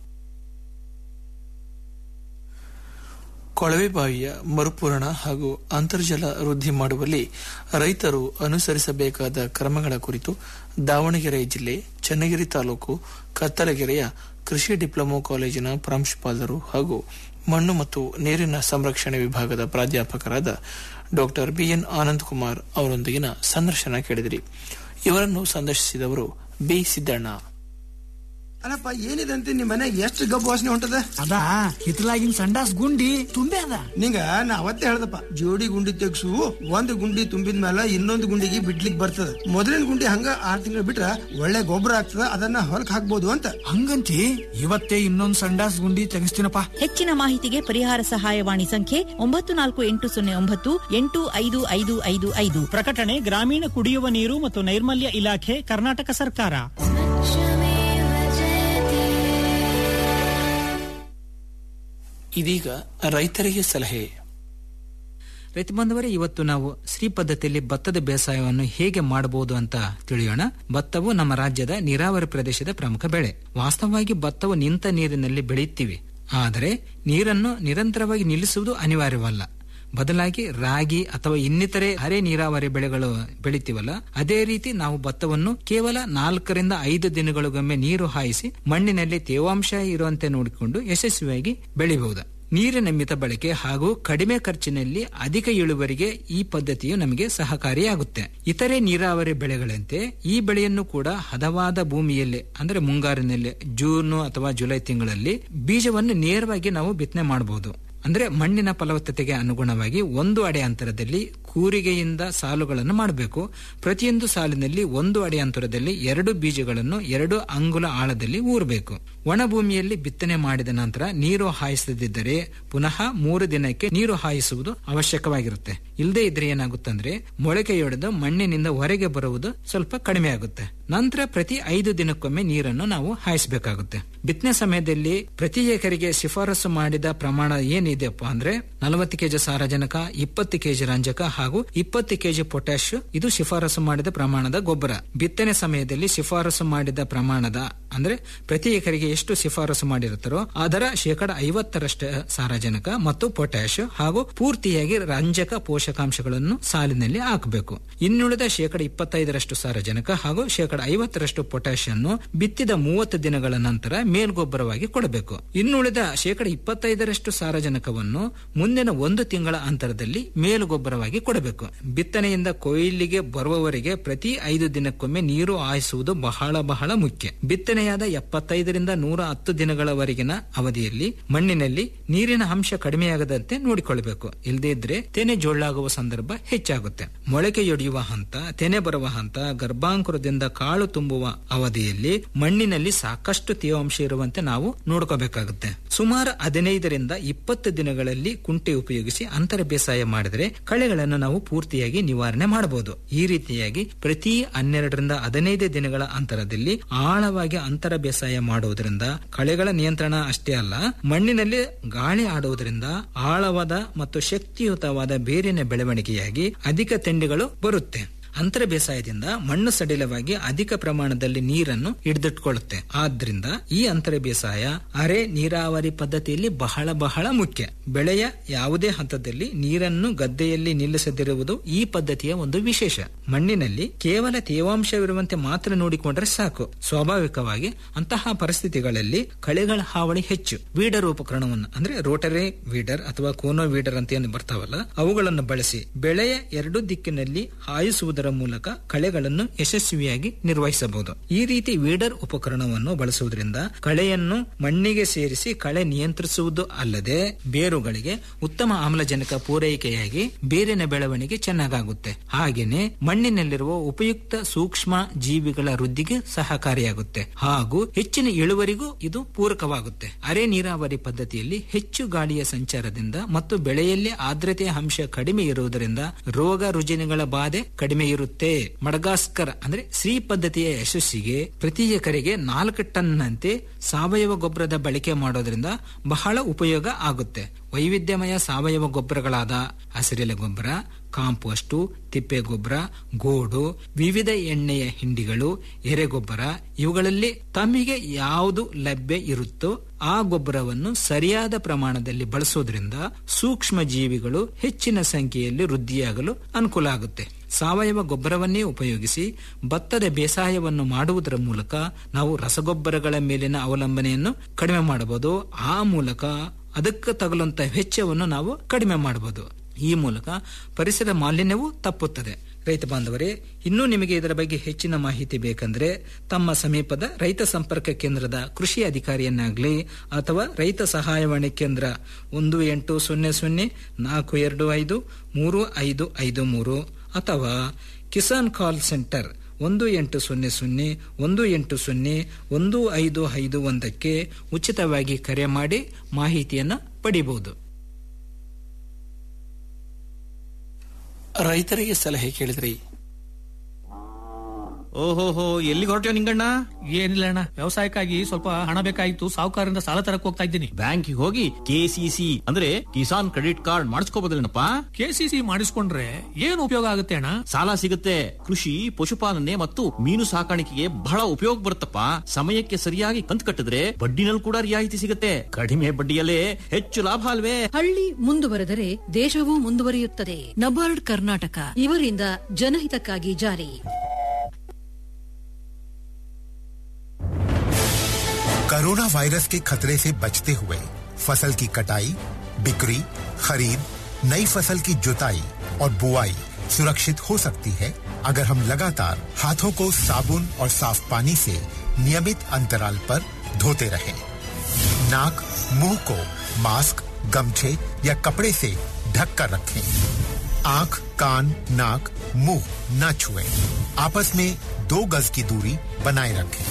ಕೊಳವೆ ಬಾವಿಯ ಮರುಪೂರಣ ಹಾಗೂ ಅಂತರ್ಜಲ ವೃದ್ಧಿ ಮಾಡುವಲ್ಲಿ ರೈತರು ಅನುಸರಿಸಬೇಕಾದ ಕ್ರಮಗಳ ಕುರಿತು ದಾವಣಗೆರೆ ಜಿಲ್ಲೆ ಚನ್ನಗಿರಿ ತಾಲೂಕು ಕತ್ತಲಗೆರೆಯ ಕೃಷಿ ಡಿಪ್ಲೊಮೊ ಕಾಲೇಜಿನ ಪ್ರಾಂಶುಪಾಲರು ಹಾಗೂ ಮಣ್ಣು ಮತ್ತು ನೀರಿನ ಸಂರಕ್ಷಣೆ ವಿಭಾಗದ ಪ್ರಾಧ್ಯಾಪಕರಾದ ಡಾಕ್ಟರ್ ಬಿಎನ್ ಆನಂದ್ ಕುಮಾರ್ ಅವರೊಂದಿಗಿನ ಸಂದರ್ಶನ ಕೇಳಿದಿರಿ ಇವರನ್ನು ಸಂದರ್ಶಿಸಿದವರು ಬಿ ಸಿದ್ದಣ್ಣ ಅಲ್ಲಪ್ಪ ಏನಿದೆ ಅಂತ ನಿಮ್ ಮನೆಗೆ ಎಷ್ಟು ಗಬ್ಬು ವಾಸನೆ ಹೊಂಟದ ಅದ ಹಿತ್ತಲಾಗಿನ ಸಂಡಾಸ್ ಗುಂಡಿ ತುಂಬೆ ಅದ ನಿಂಗ ನಾ ಅವತ್ತೇ ಹೇಳ್ದಪ್ಪ ಜೋಡಿ ಗುಂಡಿ ತೆಗ್ಸು ಒಂದು ಗುಂಡಿ ತುಂಬಿದ ಮೇಲೆ ಇನ್ನೊಂದು ಗುಂಡಿಗೆ ಬಿಡ್ಲಿಕ್ ಬರ್ತದ ಮೊದಲಿನ ಗುಂಡಿ ಹಂಗ ಆರ್ ತಿಂಗಳು ಬಿಟ್ರ ಒಳ್ಳೆ ಗೊಬ್ಬರ ಆಗ್ತದ ಅದನ್ನ ಹೊಲಕ್ ಹಾಕ್ಬೋದು ಅಂತ ಹಂಗಂತಿ ಇವತ್ತೇ ಇನ್ನೊಂದ್ ಸಂಡಾಸ್ ಗುಂಡಿ ತೆಗಿಸ್ತೀನಪ್ಪ ಹೆಚ್ಚಿನ ಮಾಹಿತಿಗೆ ಪರಿಹಾರ ಸಹಾಯವಾಣಿ ಸಂಖ್ಯೆ ಒಂಬತ್ತು ನಾಲ್ಕು ಎಂಟು ಸೊನ್ನೆ ಒಂಬತ್ತು ಎಂಟು ಐದು ಐದು ಐದು ಐದು ಪ್ರಕಟಣೆ ಗ್ರಾಮೀಣ ಕುಡಿಯುವ ನೀರು ಮತ್ತು ನೈರ್ಮಲ್ಯ ಇಲಾಖೆ ಕರ್ನಾಟಕ ಸರ್ಕಾರ ಇದೀಗ ರೈತರಿಗೆ ಸಲಹೆ ರೈತ ಬಂಧುವರೇ ಇವತ್ತು ನಾವು ಶ್ರೀ ಪದ್ಧತಿಯಲ್ಲಿ ಭತ್ತದ ಬೇಸಾಯವನ್ನು ಹೇಗೆ ಮಾಡಬಹುದು ಅಂತ ತಿಳಿಯೋಣ ಭತ್ತವು ನಮ್ಮ ರಾಜ್ಯದ ನೀರಾವರಿ ಪ್ರದೇಶದ ಪ್ರಮುಖ ಬೆಳೆ ವಾಸ್ತವವಾಗಿ ಭತ್ತವು ನಿಂತ ನೀರಿನಲ್ಲಿ ಬೆಳೆಯುತ್ತಿವೆ ಆದರೆ ನೀರನ್ನು ನಿರಂತರವಾಗಿ ನಿಲ್ಲಿಸುವುದು ಅನಿವಾರ್ಯವಲ್ಲ ಬದಲಾಗಿ ರಾಗಿ ಅಥವಾ ಇನ್ನಿತರೆ ಅರೆ ನೀರಾವರಿ ಬೆಳೆಗಳು ಬೆಳಿತೀವಲ್ಲ ಅದೇ ರೀತಿ ನಾವು ಭತ್ತವನ್ನು ಕೇವಲ ನಾಲ್ಕರಿಂದ ಐದು ದಿನಗಳಿಗೊಮ್ಮೆ ನೀರು ಹಾಯಿಸಿ ಮಣ್ಣಿನಲ್ಲಿ ತೇವಾಂಶ ಇರುವಂತೆ ನೋಡಿಕೊಂಡು ಯಶಸ್ವಿಯಾಗಿ ಬೆಳೆಯಬಹುದು ನೀರಿನ ಮಿತ ಬಳಕೆ ಹಾಗೂ ಕಡಿಮೆ ಖರ್ಚಿನಲ್ಲಿ ಅಧಿಕ ಇಳುವರಿಗೆ ಈ ಪದ್ಧತಿಯು ನಮಗೆ ಸಹಕಾರಿಯಾಗುತ್ತೆ ಇತರೆ ನೀರಾವರಿ ಬೆಳೆಗಳಂತೆ ಈ ಬೆಳೆಯನ್ನು ಕೂಡ ಹದವಾದ ಭೂಮಿಯಲ್ಲಿ ಅಂದ್ರೆ ಮುಂಗಾರಿನಲ್ಲಿ ಜೂನ್ ಅಥವಾ ಜುಲೈ ತಿಂಗಳಲ್ಲಿ ಬೀಜವನ್ನು ನೇರವಾಗಿ ನಾವು ಬಿತ್ತನೆ ಮಾಡಬಹುದು ಅಂದ್ರೆ ಮಣ್ಣಿನ ಫಲವತ್ತತೆಗೆ ಅನುಗುಣವಾಗಿ ಒಂದು ಅಡಿ ಅಂತರದಲ್ಲಿ ಕೂರಿಗೆಯಿಂದ ಸಾಲುಗಳನ್ನು ಮಾಡಬೇಕು ಪ್ರತಿಯೊಂದು ಸಾಲಿನಲ್ಲಿ ಒಂದು ಅಡಿ ಅಂತರದಲ್ಲಿ ಎರಡು ಬೀಜಗಳನ್ನು ಎರಡು ಅಂಗುಲ ಆಳದಲ್ಲಿ ಊರಬೇಕು ಒಣ ಭೂಮಿಯಲ್ಲಿ ಬಿತ್ತನೆ ಮಾಡಿದ ನಂತರ ನೀರು ಹಾಯಿಸದಿದ್ದರೆ ಪುನಃ ಮೂರು ದಿನಕ್ಕೆ ನೀರು ಹಾಯಿಸುವುದು ಅವಶ್ಯಕವಾಗಿರುತ್ತೆ ಇಲ್ಲದೆ ಇದ್ರೆ ಏನಾಗುತ್ತಂದ್ರೆ ಮೊಳಕೆಯೊಡೆದು ಮಣ್ಣಿನಿಂದ ಹೊರಗೆ ಬರುವುದು ಸ್ವಲ್ಪ ಕಡಿಮೆ ಆಗುತ್ತೆ ನಂತರ ಪ್ರತಿ ಐದು ದಿನಕ್ಕೊಮ್ಮೆ ನೀರನ್ನು ನಾವು ಹಾಯಿಸಬೇಕಾಗುತ್ತೆ ಬಿತ್ತನೆ ಸಮಯದಲ್ಲಿ ಪ್ರತಿ ಎಕರೆಗೆ ಶಿಫಾರಸು ಮಾಡಿದ ಪ್ರಮಾಣ ಏನಿದೆಯಪ್ಪ ಅಂದ್ರೆ ನಲವತ್ತು ಕೆಜಿ ಸಾರಜನಕ ಇಪ್ಪತ್ತು ಕೆಜಿ ರಂಜಕ ಹಾಗೂ ಇಪ್ಪತ್ತು ಕೆಜಿ ಪೊಟ್ಯಾಶ್ ಇದು ಶಿಫಾರಸು ಮಾಡಿದ ಪ್ರಮಾಣದ ಗೊಬ್ಬರ ಬಿತ್ತನೆ ಸಮಯದಲ್ಲಿ ಶಿಫಾರಸು ಮಾಡಿದ ಪ್ರಮಾಣದ ಅಂದ್ರೆ ಪ್ರತಿ ಎಕರೆಗೆ ಎಷ್ಟು ಶಿಫಾರಸು ಮಾಡಿರುತ್ತಾರೋ ಅದರ ಶೇಕಡ ಐವತ್ತರಷ್ಟು ಸಾರಜನಕ ಮತ್ತು ಪೊಟ್ಯಾಶ್ ಹಾಗೂ ಪೂರ್ತಿಯಾಗಿ ರಂಜಕ ಪೋಷಕಾಂಶಗಳನ್ನು ಸಾಲಿನಲ್ಲಿ ಹಾಕಬೇಕು ಇನ್ನುಳಿದ ಶೇಕಡ ಇಪ್ಪತ್ತೈದರಷ್ಟು ಸಾರಜನಕ ಹಾಗೂ ಶೇಕಡ ಐವತ್ತರಷ್ಟು ಪೊಟ್ಯಾಶ್ ಅನ್ನು ಬಿತ್ತಿದ ಮೂವತ್ತು ದಿನಗಳ ನಂತರ ಮೇಲ್ಗೊಬ್ಬರವಾಗಿ ಕೊಡಬೇಕು ಇನ್ನುಳಿದ ಶೇಕಡ ಇಪ್ಪತ್ತೈದರಷ್ಟು ಸಾರಜನಕವನ್ನು ಮುಂದಿನ ಒಂದು ತಿಂಗಳ ಅಂತರದಲ್ಲಿ ಮೇಲುಗೊಬ್ಬರವಾಗಿ ಕೊಡಬೇಕು ಬಿತ್ತನೆಯಿಂದ ಕೊಯ್ಲಿಗೆ ಬರುವವರೆಗೆ ಪ್ರತಿ ಐದು ದಿನಕ್ಕೊಮ್ಮೆ ನೀರು ಹಾಯಿಸುವುದು ಬಹಳ ಬಹಳ ಮುಖ್ಯ ಬಿತ್ತನೆಯಾದ ಎಪ್ಪತ್ತೈದರಿಂದ ನೂರ ಹತ್ತು ದಿನಗಳವರೆಗಿನ ಅವಧಿಯಲ್ಲಿ ಮಣ್ಣಿನಲ್ಲಿ ನೀರಿನ ಅಂಶ ಕಡಿಮೆಯಾಗದಂತೆ ನೋಡಿಕೊಳ್ಳಬೇಕು ಇಲ್ಲದೇ ಇದ್ರೆ ತೆನೆ ಜೋಳ್ಳಾಗುವ ಸಂದರ್ಭ ಹೆಚ್ಚಾಗುತ್ತೆ ಮೊಳಕೆಯೊಡೆಯುವ ಹಂತ ತೆನೆ ಬರುವ ಹಂತ ಗರ್ಭಾಂಕುರದಿಂದ ಕಾಳು ತುಂಬುವ ಅವಧಿಯಲ್ಲಿ ಮಣ್ಣಿನಲ್ಲಿ ಸಾಕಷ್ಟು ತೇವಾಂಶ ಇರುವಂತೆ ನಾವು ನೋಡ್ಕೋಬೇಕಾಗುತ್ತೆ ಸುಮಾರು ಹದಿನೈದರಿಂದ ಇಪ್ಪತ್ತು ದಿನಗಳಲ್ಲಿ ಕುಂಟೆ ಉಪಯೋಗಿಸಿ ಅಂತರ ಬೇಸಾಯ ಮಾಡಿದರೆ ಕಳೆಗಳನ್ನು ನಾವು ಪೂರ್ತಿಯಾಗಿ ನಿವಾರಣೆ ಮಾಡಬಹುದು ಈ ರೀತಿಯಾಗಿ ಪ್ರತಿ ಹನ್ನೆರಡರಿಂದ ಹದಿನೈದು ದಿನಗಳ ಅಂತರದಲ್ಲಿ ಆಳವಾಗಿ ಅಂತರ ಬೇಸಾಯ ಮಾಡುವುದರಿಂದ ಕಳೆಗಳ ನಿಯಂತ್ರಣ ಅಷ್ಟೇ ಅಲ್ಲ ಮಣ್ಣಿನಲ್ಲಿ ಗಾಳಿ ಆಡುವುದರಿಂದ ಆಳವಾದ ಮತ್ತು ಶಕ್ತಿಯುತವಾದ ಬೇರಿನ ಬೆಳವಣಿಗೆಯಾಗಿ ಅಧಿಕ ತೆಂಡೆಗಳು ಬರುತ್ತೆ ಅಂತರ ಬೇಸಾಯದಿಂದ ಮಣ್ಣು ಸಡಿಲವಾಗಿ ಅಧಿಕ ಪ್ರಮಾಣದಲ್ಲಿ ನೀರನ್ನು ಹಿಡಿದಿಟ್ಕೊಳ್ಳುತ್ತೆ ಆದ್ರಿಂದ ಈ ಅಂತರ ಬೇಸಾಯ ಅರೆ ನೀರಾವರಿ ಪದ್ಧತಿಯಲ್ಲಿ ಬಹಳ ಬಹಳ ಮುಖ್ಯ ಬೆಳೆಯ ಯಾವುದೇ ಹಂತದಲ್ಲಿ ನೀರನ್ನು ಗದ್ದೆಯಲ್ಲಿ ನಿಲ್ಲಿಸದಿರುವುದು ಈ ಪದ್ಧತಿಯ ಒಂದು ವಿಶೇಷ ಮಣ್ಣಿನಲ್ಲಿ ಕೇವಲ ತೇವಾಂಶವಿರುವಂತೆ ಮಾತ್ರ ನೋಡಿಕೊಂಡ್ರೆ ಸಾಕು ಸ್ವಾಭಾವಿಕವಾಗಿ ಅಂತಹ ಪರಿಸ್ಥಿತಿಗಳಲ್ಲಿ ಕಳೆಗಳ ಹಾವಳಿ ಹೆಚ್ಚು ವೀಡರ್ ಉಪಕರಣವನ್ನು ಅಂದ್ರೆ ರೋಟರಿ ವೀಡರ್ ಅಥವಾ ಕೋನೋ ವೀಡರ್ ಅಂತ ಏನು ಬರ್ತಾವಲ್ಲ ಅವುಗಳನ್ನು ಬಳಸಿ ಬೆಳೆಯ ಎರಡು ದಿಕ್ಕಿನಲ್ಲಿ ಹಾಯಿಸುವುದರ ಮಾಡುವುದರ ಮೂಲಕ ಕಳೆಗಳನ್ನು ಯಶಸ್ವಿಯಾಗಿ ನಿರ್ವಹಿಸಬಹುದು ಈ ರೀತಿ ವೀಡರ್ ಉಪಕರಣವನ್ನು ಬಳಸುವುದರಿಂದ ಕಳೆಯನ್ನು ಮಣ್ಣಿಗೆ ಸೇರಿಸಿ ಕಳೆ ನಿಯಂತ್ರಿಸುವುದು ಅಲ್ಲದೆ ಬೇರುಗಳಿಗೆ ಉತ್ತಮ ಆಮ್ಲಜನಕ ಪೂರೈಕೆಯಾಗಿ ಬೇರಿನ ಬೆಳವಣಿಗೆ ಚೆನ್ನಾಗಾಗುತ್ತೆ ಹಾಗೇನೆ ಮಣ್ಣಿನಲ್ಲಿರುವ ಉಪಯುಕ್ತ ಸೂಕ್ಷ್ಮ ಜೀವಿಗಳ ವೃದ್ಧಿಗೆ ಸಹಕಾರಿಯಾಗುತ್ತೆ ಹಾಗೂ ಹೆಚ್ಚಿನ ಇಳುವರಿಗೂ ಇದು ಪೂರಕವಾಗುತ್ತೆ ಅರೆ ನೀರಾವರಿ ಪದ್ಧತಿಯಲ್ಲಿ ಹೆಚ್ಚು ಗಾಳಿಯ ಸಂಚಾರದಿಂದ ಮತ್ತು ಬೆಳೆಯಲ್ಲಿ ಆರ್ದ್ರತೆಯ ಅಂಶ ಕಡಿಮೆ ಇರುವುದರಿಂದ ರೋಗ ರುಜಿನಗಳ ಬಾಧೆ ಕಡಿಮೆ ಇರುತ್ತೆ ಮಡಗಾಸ್ಕರ್ ಅಂದ್ರೆ ಶ್ರೀ ಪದ್ಧತಿಯ ಯಶಸ್ಸಿಗೆ ಪ್ರತಿ ಎಕರೆಗೆ ನಾಲ್ಕು ಟನ್ನಂತೆ ಸಾವಯವ ಗೊಬ್ಬರದ ಬಳಕೆ ಮಾಡೋದ್ರಿಂದ ಬಹಳ ಉಪಯೋಗ ಆಗುತ್ತೆ ವೈವಿಧ್ಯಮಯ ಸಾವಯವ ಗೊಬ್ಬರಗಳಾದ ಹಸಿರೆಲೆ ಗೊಬ್ಬರ ಕಾಂಪೋಸ್ಟು ತಿಪ್ಪೆ ಗೊಬ್ಬರ ಗೋಡು ವಿವಿಧ ಎಣ್ಣೆಯ ಹಿಂಡಿಗಳು ಎರೆಗೊಬ್ಬರ ಇವುಗಳಲ್ಲಿ ತಮಗೆ ಯಾವುದು ಲಭ್ಯ ಇರುತ್ತೋ ಆ ಗೊಬ್ಬರವನ್ನು ಸರಿಯಾದ ಪ್ರಮಾಣದಲ್ಲಿ ಬಳಸೋದ್ರಿಂದ ಸೂಕ್ಷ್ಮ ಜೀವಿಗಳು ಹೆಚ್ಚಿನ ಸಂಖ್ಯೆಯಲ್ಲಿ ವೃದ್ಧಿಯಾಗಲು ಅನುಕೂಲ ಆಗುತ್ತೆ ಸಾವಯವ ಗೊಬ್ಬರವನ್ನೇ ಉಪಯೋಗಿಸಿ ಭತ್ತದ ಬೇಸಾಯವನ್ನು ಮಾಡುವುದರ ಮೂಲಕ ನಾವು ರಸಗೊಬ್ಬರಗಳ ಮೇಲಿನ ಅವಲಂಬನೆಯನ್ನು ಕಡಿಮೆ ಮಾಡಬಹುದು ಆ ಮೂಲಕ ಅದಕ್ಕೆ ತಗುಲುವಂತ ವೆಚ್ಚವನ್ನು ನಾವು ಕಡಿಮೆ ಮಾಡಬಹುದು ಈ ಮೂಲಕ ಪರಿಸರ ಮಾಲಿನ್ಯವೂ ತಪ್ಪುತ್ತದೆ ರೈತ ಬಾಂಧವರೇ ಇನ್ನೂ ನಿಮಗೆ ಇದರ ಬಗ್ಗೆ ಹೆಚ್ಚಿನ ಮಾಹಿತಿ ಬೇಕಂದ್ರೆ ತಮ್ಮ ಸಮೀಪದ ರೈತ ಸಂಪರ್ಕ ಕೇಂದ್ರದ ಕೃಷಿ ಅಧಿಕಾರಿಯನ್ನಾಗ್ಲಿ ಅಥವಾ ರೈತ ಸಹಾಯವಾಣಿ ಕೇಂದ್ರ ಒಂದು ಎಂಟು ಸೊನ್ನೆ ಸೊನ್ನೆ ನಾಲ್ಕು ಎರಡು ಐದು ಮೂರು ಐದು ಐದು ಮೂರು ಅಥವಾ ಕಿಸಾನ್ ಕಾಲ್ ಸೆಂಟರ್ ಒಂದು ಎಂಟು ಸೊನ್ನೆ ಸೊನ್ನೆ ಒಂದು ಎಂಟು ಸೊನ್ನೆ ಒಂದು ಐದು ಐದು ಒಂದಕ್ಕೆ ಉಚಿತವಾಗಿ ಕರೆ ಮಾಡಿ ಮಾಹಿತಿಯನ್ನು ಪಡಿಬಹುದು ರೈತರಿಗೆ ಸಲಹೆ ಕೇಳಿದ್ರಿ ಓಹೋಹೋ ಎಲ್ಲಿಗೆ ಹೊರಟ್ಯೋ ನಿಂಗಣ್ಣ ಏನಿಲ್ಲ ಅಣ್ಣ ವ್ಯವಸಾಯಕ್ಕಾಗಿ ಸ್ವಲ್ಪ ಹಣ ಬೇಕಾಗಿತ್ತು ಸಾಹುಕಾರರಿಂದ ಸಾಲ ತರಕ್ ಹೋಗ್ತಾ ಇದ್ದೀನಿ ಬ್ಯಾಂಕಿಗೆ ಹೋಗಿ ಕೆಸಿಸಿ ಅಂದ್ರೆ ಕಿಸಾನ್ ಕ್ರೆಡಿಟ್ ಕಾರ್ಡ್ ಮಾಡಿಸ್ಕೋಬೋದಿಲ್ಲಪ್ಪ ಕೆಸಿಸಿ ಮಾಡಿಸ್ಕೊಂಡ್ರೆ ಏನು ಉಪಯೋಗ ಆಗುತ್ತೆ ಅಣ್ಣ ಸಾಲ ಸಿಗುತ್ತೆ ಕೃಷಿ ಪಶುಪಾಲನೆ ಮತ್ತು ಮೀನು ಸಾಕಾಣಿಕೆಗೆ ಬಹಳ ಉಪಯೋಗ ಬರುತ್ತಪ್ಪ ಸಮಯಕ್ಕೆ ಸರಿಯಾಗಿ ಕಂತು ಕಟ್ಟಿದ್ರೆ ಬಡ್ಡಿನಲ್ಲಿ ಕೂಡ ರಿಯಾಯಿತಿ ಸಿಗುತ್ತೆ ಕಡಿಮೆ ಬಡ್ಡಿಯಲ್ಲೇ ಹೆಚ್ಚು ಲಾಭ ಅಲ್ವೇ ಹಳ್ಳಿ ಮುಂದುವರೆದರೆ ದೇಶವೂ ಮುಂದುವರಿಯುತ್ತದೆ ನಬಾರ್ಡ್ ಕರ್ನಾಟಕ ಇವರಿಂದ ಜನಹಿತಕ್ಕಾಗಿ ಜಾರಿ कोरोना वायरस के खतरे से बचते हुए फसल की कटाई बिक्री खरीद नई फसल की जुताई और बुआई सुरक्षित हो सकती है अगर हम लगातार हाथों को साबुन और साफ पानी से नियमित अंतराल पर धोते रहें। नाक मुंह को मास्क गमछे या कपड़े से ढक कर रखें आंख कान नाक मुंह न छुएं। आपस में दो गज की दूरी बनाए रखें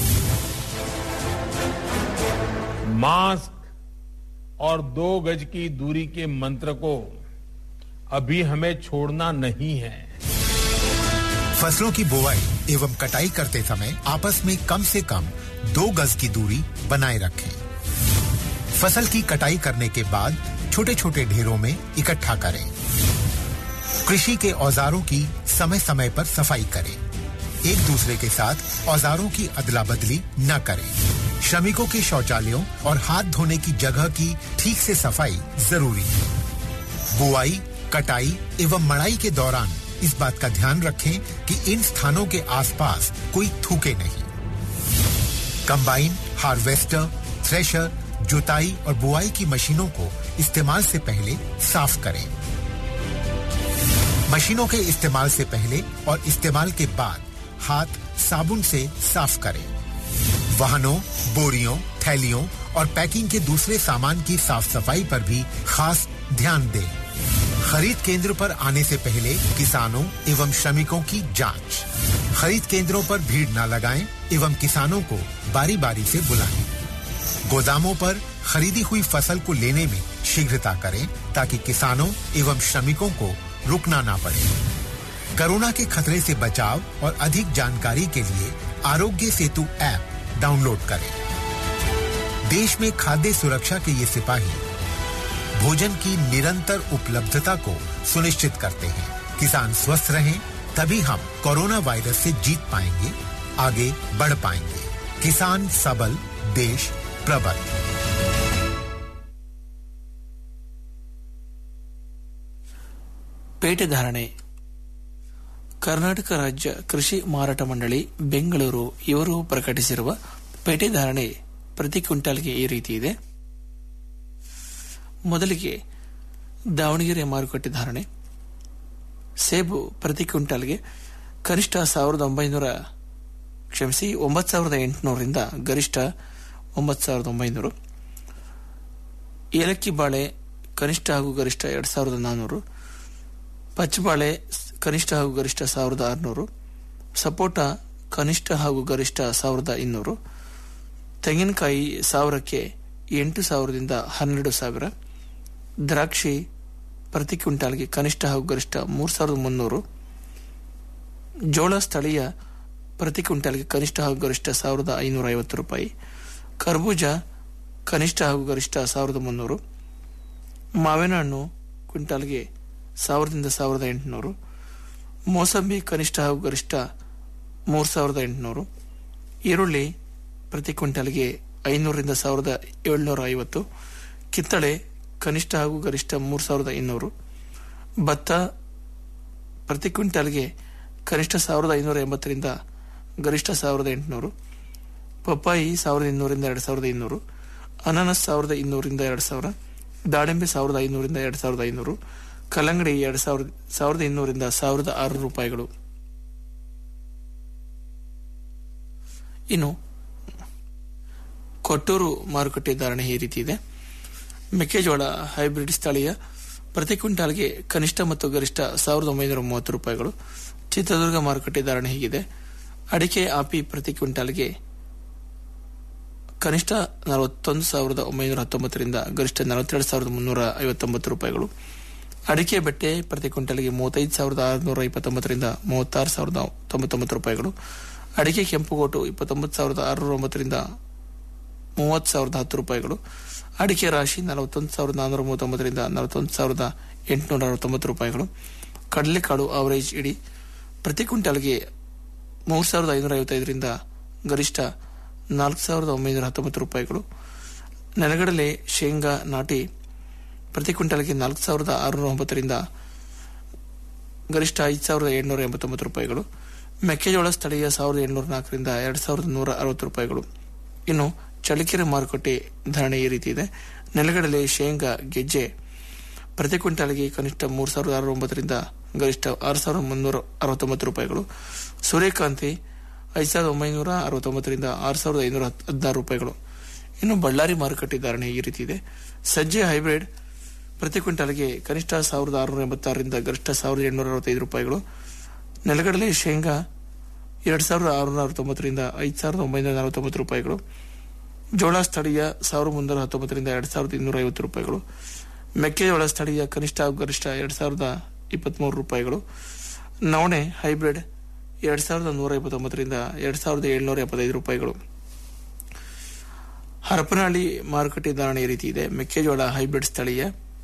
मास्क और दो गज की दूरी के मंत्र को अभी हमें छोड़ना नहीं है फसलों की बुवाई एवं कटाई करते समय आपस में कम से कम दो गज की दूरी बनाए रखें फसल की कटाई करने के बाद छोटे छोटे ढेरों में इकट्ठा करें कृषि के औजारों की समय समय पर सफाई करें एक दूसरे के साथ औजारों की अदला बदली न करें श्रमिकों के शौचालयों और हाथ धोने की जगह की ठीक से सफाई जरूरी है बुआई कटाई एवं मड़ाई के दौरान इस बात का ध्यान रखें कि इन स्थानों के आसपास कोई थूके नहीं कंबाइन हार्वेस्टर थ्रेशर जुताई और बुआई की मशीनों को इस्तेमाल से पहले साफ करें मशीनों के इस्तेमाल से पहले और इस्तेमाल के बाद हाथ साबुन से साफ करें वाहनों बोरियों थैलियों और पैकिंग के दूसरे सामान की साफ सफाई पर भी खास ध्यान दें खरीद केंद्र पर आने से पहले किसानों एवं श्रमिकों की जांच खरीद केंद्रों पर भीड़ न लगाएं एवं किसानों को बारी बारी से बुलाएं गोदामों पर खरीदी हुई फसल को लेने में शीघ्रता करें ताकि किसानों एवं श्रमिकों को रुकना ना पड़े कोरोना के खतरे से बचाव और अधिक जानकारी के लिए आरोग्य सेतु ऐप डाउनलोड करें देश में खाद्य सुरक्षा के ये सिपाही भोजन की निरंतर उपलब्धता को सुनिश्चित करते हैं किसान स्वस्थ रहें तभी हम कोरोना वायरस से जीत पाएंगे आगे बढ़ पाएंगे किसान सबल देश प्रबल ಪೇಟೆ ಧಾರಣೆ ಕರ್ನಾಟಕ ರಾಜ್ಯ ಕೃಷಿ ಮಾರಾಟ ಮಂಡಳಿ ಬೆಂಗಳೂರು ಇವರು ಪ್ರಕಟಿಸಿರುವ ಪೇಟೆ ಧಾರಣೆ ಪ್ರತಿ ಕ್ವಿಂಟಾಲ್ಗೆ ಈ ರೀತಿ ಇದೆ ಮೊದಲಿಗೆ ದಾವಣಗೆರೆ ಮಾರುಕಟ್ಟೆ ಧಾರಣೆ ಸೇಬು ಪ್ರತಿ ಕ್ವಿಂಟಾಲ್ಗೆ ಕನಿಷ್ಠ ಸಾವಿರದ ಒಂಬೈನೂರ ಕ್ಷಮಿಸಿ ಒಂಬತ್ತು ಸಾವಿರದ ಎಂಟುನೂರರಿಂದ ಗರಿಷ್ಠ ಒಂಬತ್ತು ಸಾವಿರದ ಒಂಬೈನೂರು ಏಲಕ್ಕಿ ಬಾಳೆ ಕನಿಷ್ಠ ಹಾಗೂ ಗರಿಷ್ಠ ಎರಡು ಸಾವಿರದ ನಾನ್ನೂರು ಪಚ್ಚಬಾಳೆ ಕನಿಷ್ಠ ಹಾಗೂ ಗರಿಷ್ಠ ಸಾವಿರದ ಆರುನೂರು ಸಪೋಟ ಕನಿಷ್ಠ ಹಾಗೂ ಗರಿಷ್ಠ ಸಾವಿರದ ಇನ್ನೂರು ತೆಂಗಿನಕಾಯಿ ಸಾವಿರಕ್ಕೆ ಎಂಟು ಸಾವಿರದಿಂದ ಹನ್ನೆರಡು ಸಾವಿರ ದ್ರಾಕ್ಷಿ ಪ್ರತಿ ಕ್ವಿಂಟಾಲ್ಗೆ ಕನಿಷ್ಠ ಹಾಗೂ ಗರಿಷ್ಠ ಮೂರು ಸಾವಿರದ ಮುನ್ನೂರು ಜೋಳ ಸ್ಥಳೀಯ ಪ್ರತಿ ಕ್ವಿಂಟಾಲ್ಗೆ ಕನಿಷ್ಠ ಹಾಗೂ ಗರಿಷ್ಠ ಸಾವಿರದ ಐನೂರ ಐವತ್ತು ರೂಪಾಯಿ ಕರ್ಬೂಜ ಕನಿಷ್ಠ ಹಾಗೂ ಗರಿಷ್ಠ ಸಾವಿರದ ಮುನ್ನೂರು ಮಾವಿನ ಹಣ್ಣು ಕ್ವಿಂಟಾಲ್ಗೆ ಸಾವಿರದಿಂದ ಸಾವಿರದ ಎಂಟುನೂರು ಮೋಸಂಬಿ ಕನಿಷ್ಠ ಹಾಗೂ ಗರಿಷ್ಠ ಮೂರು ಸಾವಿರದ ಎಂಟುನೂರು ಈರುಳ್ಳಿ ಪ್ರತಿ ಕ್ವಿಂಟಾಲ್ಗೆ ಐನೂರರಿಂದ ಸಾವಿರದ ಏಳ್ನೂರ ಐವತ್ತು ಕಿತ್ತಳೆ ಕನಿಷ್ಠ ಹಾಗೂ ಗರಿಷ್ಠ ಮೂರು ಸಾವಿರದ ಇನ್ನೂರು ಭತ್ತ ಪ್ರತಿ ಕ್ವಿಂಟಾಲ್ಗೆ ಕನಿಷ್ಠ ಸಾವಿರದ ಐನೂರ ಎಂಬತ್ತರಿಂದ ಗರಿಷ್ಠ ಸಾವಿರದ ಎಂಟುನೂರು ಪಪ್ಪಾಯಿ ಸಾವಿರದ ಇನ್ನೂರಿಂದ ಎರಡು ಸಾವಿರದ ಇನ್ನೂರು ಅನಾನಸ್ ಸಾವಿರದ ಇನ್ನೂರಿಂದ ಎರಡು ಸಾವಿರ ದಾಳಿಂಬೆ ಸಾವಿರದ ಐನೂರಿಂದ ಎರಡು ಸಾವಿರದ ಐನೂರು ಕಲ್ಲಂಗಡಿ ಎರಡು ಸಾವಿರದ ಸಾವಿರದ ಇನ್ನೂರಿಂದ ಸಾವಿರದ ಆರು ರೂಪಾಯಿಗಳು ಇನ್ನು ಕೊಟ್ಟೂರು ಮಾರುಕಟ್ಟೆ ಧಾರಣೆ ಈ ರೀತಿ ಇದೆ ಮೆಕ್ಕೆಜೋಳ ಹೈಬ್ರಿಡ್ ಸ್ಥಳೀಯ ಪ್ರತಿ ಕ್ವಿಂಟಾಲ್ಗೆ ಕನಿಷ್ಠ ಮತ್ತು ಗರಿಷ್ಠ ಸಾವಿರದ ಒಂಬೈನೂರ ಮೂವತ್ತು ರೂಪಾಯಿಗಳು ಚಿತ್ರದುರ್ಗ ಮಾರುಕಟ್ಟೆ ಧಾರಣೆ ಹೀಗಿದೆ ಅಡಿಕೆ ಆಪಿ ಪ್ರತಿ ಕ್ವಿಂಟಾಲ್ಗೆ ಕನಿಷ್ಠ ನಲವತ್ತೊಂದು ಸಾವಿರದ ಒಂಬೈನೂರ ಹತ್ತೊಂಬತ್ತರಿಂದ ಗರಿಷ್ಠ ನಲವತ್ತೆರಡು ಸಾವಿರದ ಮುನ್ನೂರ ಐವತ್ತೊಂಬತ್ತು ರೂಪಾಯಿಗಳು ಅಡಿಕೆ ಬೆಟ್ಟೆ ಪ್ರತಿ ಕ್ವಿಂಟಲ್ಗೆ ಮೂವತ್ತೈದು ಸಾವಿರದ ಆರುನೂರ ಇಪ್ಪತ್ತೊಂಬತ್ತರಿಂದ ಮೂವತ್ತಾರು ಸಾವಿರದ ತೊಂಬತ್ತೊಂಬತ್ತು ರೂಪಾಯಿಗಳು ಅಡಿಕೆ ಕೆಂಪುಗೋಟು ಇಪ್ಪತ್ತೊಂಬತ್ತು ಸಾವಿರದ ಆರುನೂರ ಒಂಬತ್ತರಿಂದ ಮೂವತ್ತು ಸಾವಿರದ ಹತ್ತು ರೂಪಾಯಿಗಳು ಅಡಿಕೆ ರಾಶಿ ನಲವತ್ತೊಂದು ಸಾವಿರದ ನಾನ್ನೂರ ಮೂವತ್ತೊಂಬತ್ತರಿಂದ ನಲವತ್ತೊಂದು ಸಾವಿರದ ಎಂಟುನೂರ ಅರವತ್ತೊಂಬತ್ತು ರೂಪಾಯಿಗಳು ಕಡಲೆಕಾಳು ಅವರೇಜ್ ಇಡಿ ಪ್ರತಿ ಕ್ವಿಂಟಲ್ಗೆ ಮೂರು ಸಾವಿರದ ಐನೂರ ಐವತ್ತೈದರಿಂದ ಗರಿಷ್ಠ ನಾಲ್ಕು ಸಾವಿರದ ಒಂಬೈನೂರ ಹತ್ತೊಂಬತ್ತು ರೂಪಾಯಿಗಳು ನೆಲಗಡಲೆ ಶೇಂಗಾ ನಾಟಿ ಪ್ರತಿ ಕ್ವಿಂಟಲ್ಗೆ ನಾಲ್ಕು ಸಾವಿರದ ಆರುನೂರ ಒಂಬತ್ತರಿಂದ ಗರಿಷ್ಠ ಐದು ಸಾವಿರದ ಏಳ್ನೂರ ಎಂಬತ್ತೊಂಬತ್ತು ರೂಪಾಯಿಗಳು ಮೆಕ್ಕೆಜೋಳ ಸ್ಥಳೀಯ ಸಾವಿರದ ಏಳ್ನೂರ ನಾಲ್ಕರಿಂದ ಎರಡು ಸಾವಿರದ ನೂರ ಅರವತ್ತು ರೂಪಾಯಿಗಳು ಇನ್ನು ಚಳ್ಳಕೆರೆ ಮಾರುಕಟ್ಟೆ ಧಾರಣೆ ಈ ರೀತಿ ಇದೆ ನೆಲಗಡಲೆ ಶೇಂಗಾ ಗೆಜ್ಜೆ ಪ್ರತಿ ಕ್ವಿಂಟಾಲ್ಗೆ ಕನಿಷ್ಠ ಮೂರು ಸಾವಿರದ ಆರುನೂರ ಒಂಬತ್ತರಿಂದ ಗರಿಷ್ಠ ಆರು ಸಾವಿರದ ಮುನ್ನೂರ ಅರವತ್ತೊಂಬತ್ತು ರೂಪಾಯಿಗಳು ಸೂರ್ಯಕಾಂತಿ ಐದು ಸಾವಿರದ ಒಂಬೈನೂರ ಅರವತ್ತೊಂಬತ್ತರಿಂದ ಆರು ಸಾವಿರದ ಐನೂರ ಹದಿನಾರು ರೂಪಾಯಿಗಳು ಇನ್ನು ಬಳ್ಳಾರಿ ಮಾರುಕಟ್ಟೆ ಧಾರಣೆ ಈ ರೀತಿ ಇದೆ ಸಜ್ಜೆ ಹೈಬ್ರಿಡ್ ಪ್ರತಿ ಕ್ವಿಂಟಾಲ್ಗೆ ಕನಿಷ್ಠ ಸಾವಿರದ ಆರುನೂರ ಎಂಬತ್ತಾರರಿಂದ ಗರಿಷ್ಠ ಸಾವಿರದ ಎಂಟುನೂರ ಅರವತ್ತೈದು ರೂಪಾಯಿಗಳು ನೆಲಗಡಲೆ ಶೇಂಗಾ ಎರಡು ಸಾವಿರದ ಆರುನೂರ ಅರವತ್ತೊಂಬತ್ತರಿಂದ ಐದು ಸಾವಿರದ ಒಂಬೈನೂರ ನಲವತ್ತೊಂಬತ್ತು ರೂಪಾಯಿಗಳು ಜೋಳ ಸ್ಥಳೀಯ ಸಾವಿರದ ಮುನ್ನೂರ ಹತ್ತೊಂಬತ್ತರಿಂದ ಎರಡು ಸಾವಿರದ ಇನ್ನೂರ ಐವತ್ತು ರೂಪಾಯಿಗಳು ಮೆಕ್ಕೆಜೋಳ ಸ್ಥಳೀಯ ಕನಿಷ್ಠ ಹಾಗೂ ಗರಿಷ್ಠ ಎರಡು ಸಾವಿರದ ಇಪ್ಪತ್ತ್ಮೂರು ರೂಪಾಯಿಗಳು ನವಣೆ ಹೈಬ್ರಿಡ್ ಎರಡು ಸಾವಿರದ ನೂರ ಇಪ್ಪತ್ತೊಂಬತ್ತರಿಂದ ಎರಡು ಸಾವಿರದ ಏಳ್ನೂರ ಎಪ್ಪತ್ತೈದು ರೂಪಾಯಿಗಳು ಹರಪನಹಳ್ಳಿ ಮಾರುಕಟ್ಟೆ ಧಾರಣೆ ಈ ರೀತಿ ಇದೆ ಮೆಕ್ಕೆಜೋಳ ಹೈಬ್ರಿಡ್ ಸ್ಥಳೀಯ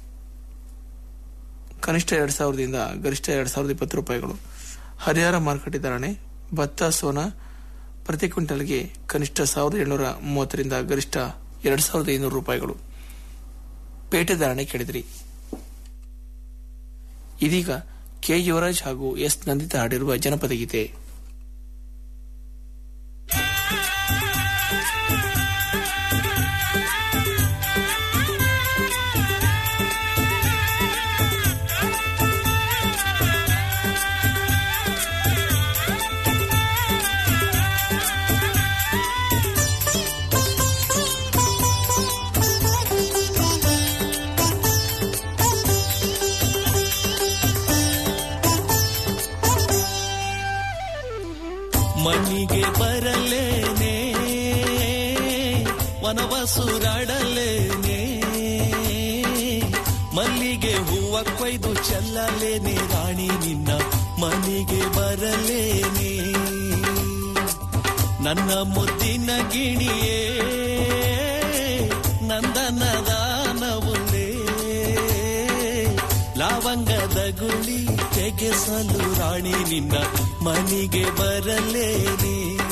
ಕನಿಷ್ಠ ಎರಡು ಸಾವಿರದಿಂದ ಗರಿಷ್ಠ ಎರಡು ಸಾವಿರದ ಇಪ್ಪತ್ತು ರೂಪಾಯಿಗಳು ಹರಿಹರ ಮಾರುಕಟ್ಟೆ ಧಾರಣೆ ಭತ್ತ ಸೋನಾ ಪ್ರತಿ ಕ್ವಿಂಟಲ್ಗೆ ಕನಿಷ್ಠ ಸಾವಿರದ ಏಳ್ನೂರ ಮೂವತ್ತರಿಂದ ಗರಿಷ್ಠ ಎರಡು ಸಾವಿರದ ಐನೂರು ರೂಪಾಯಿಗಳು ಪೇಟೆ ಧಾರಣೆ ಕೇಳಿದ್ರಿ ಇದೀಗ ಕೆ ಯುವರಾಜ್ ಹಾಗೂ ಎಸ್ ನಂದಿತಾ ಹಾಡಿರುವ ಜನಪದ ಗೀತೆ ಮಣ್ಣಿಗೆ ಬರಲೇನೆ ವನವಸುರಾಡಲೇನೆ ಮಲ್ಲಿಗೆ ಹೂವ ಕೊಯ್ದು ಚೆಲ್ಲಲೇನೆ ರಾಣಿ ನಿನ್ನ ಮನೆಗೆ ಬರಲೇನೆ ನನ್ನ ಮುದ್ದಿನ ಗಿಣಿಯೇ ನಂದನದಾನವುಲೇ ಲಾವಂಗದ ಗುಳಿ ತೆಗೆಸಲು ರಾಣಿ ನಿನ್ನ ಮನೆಗೆ ಬರಲೇನೆ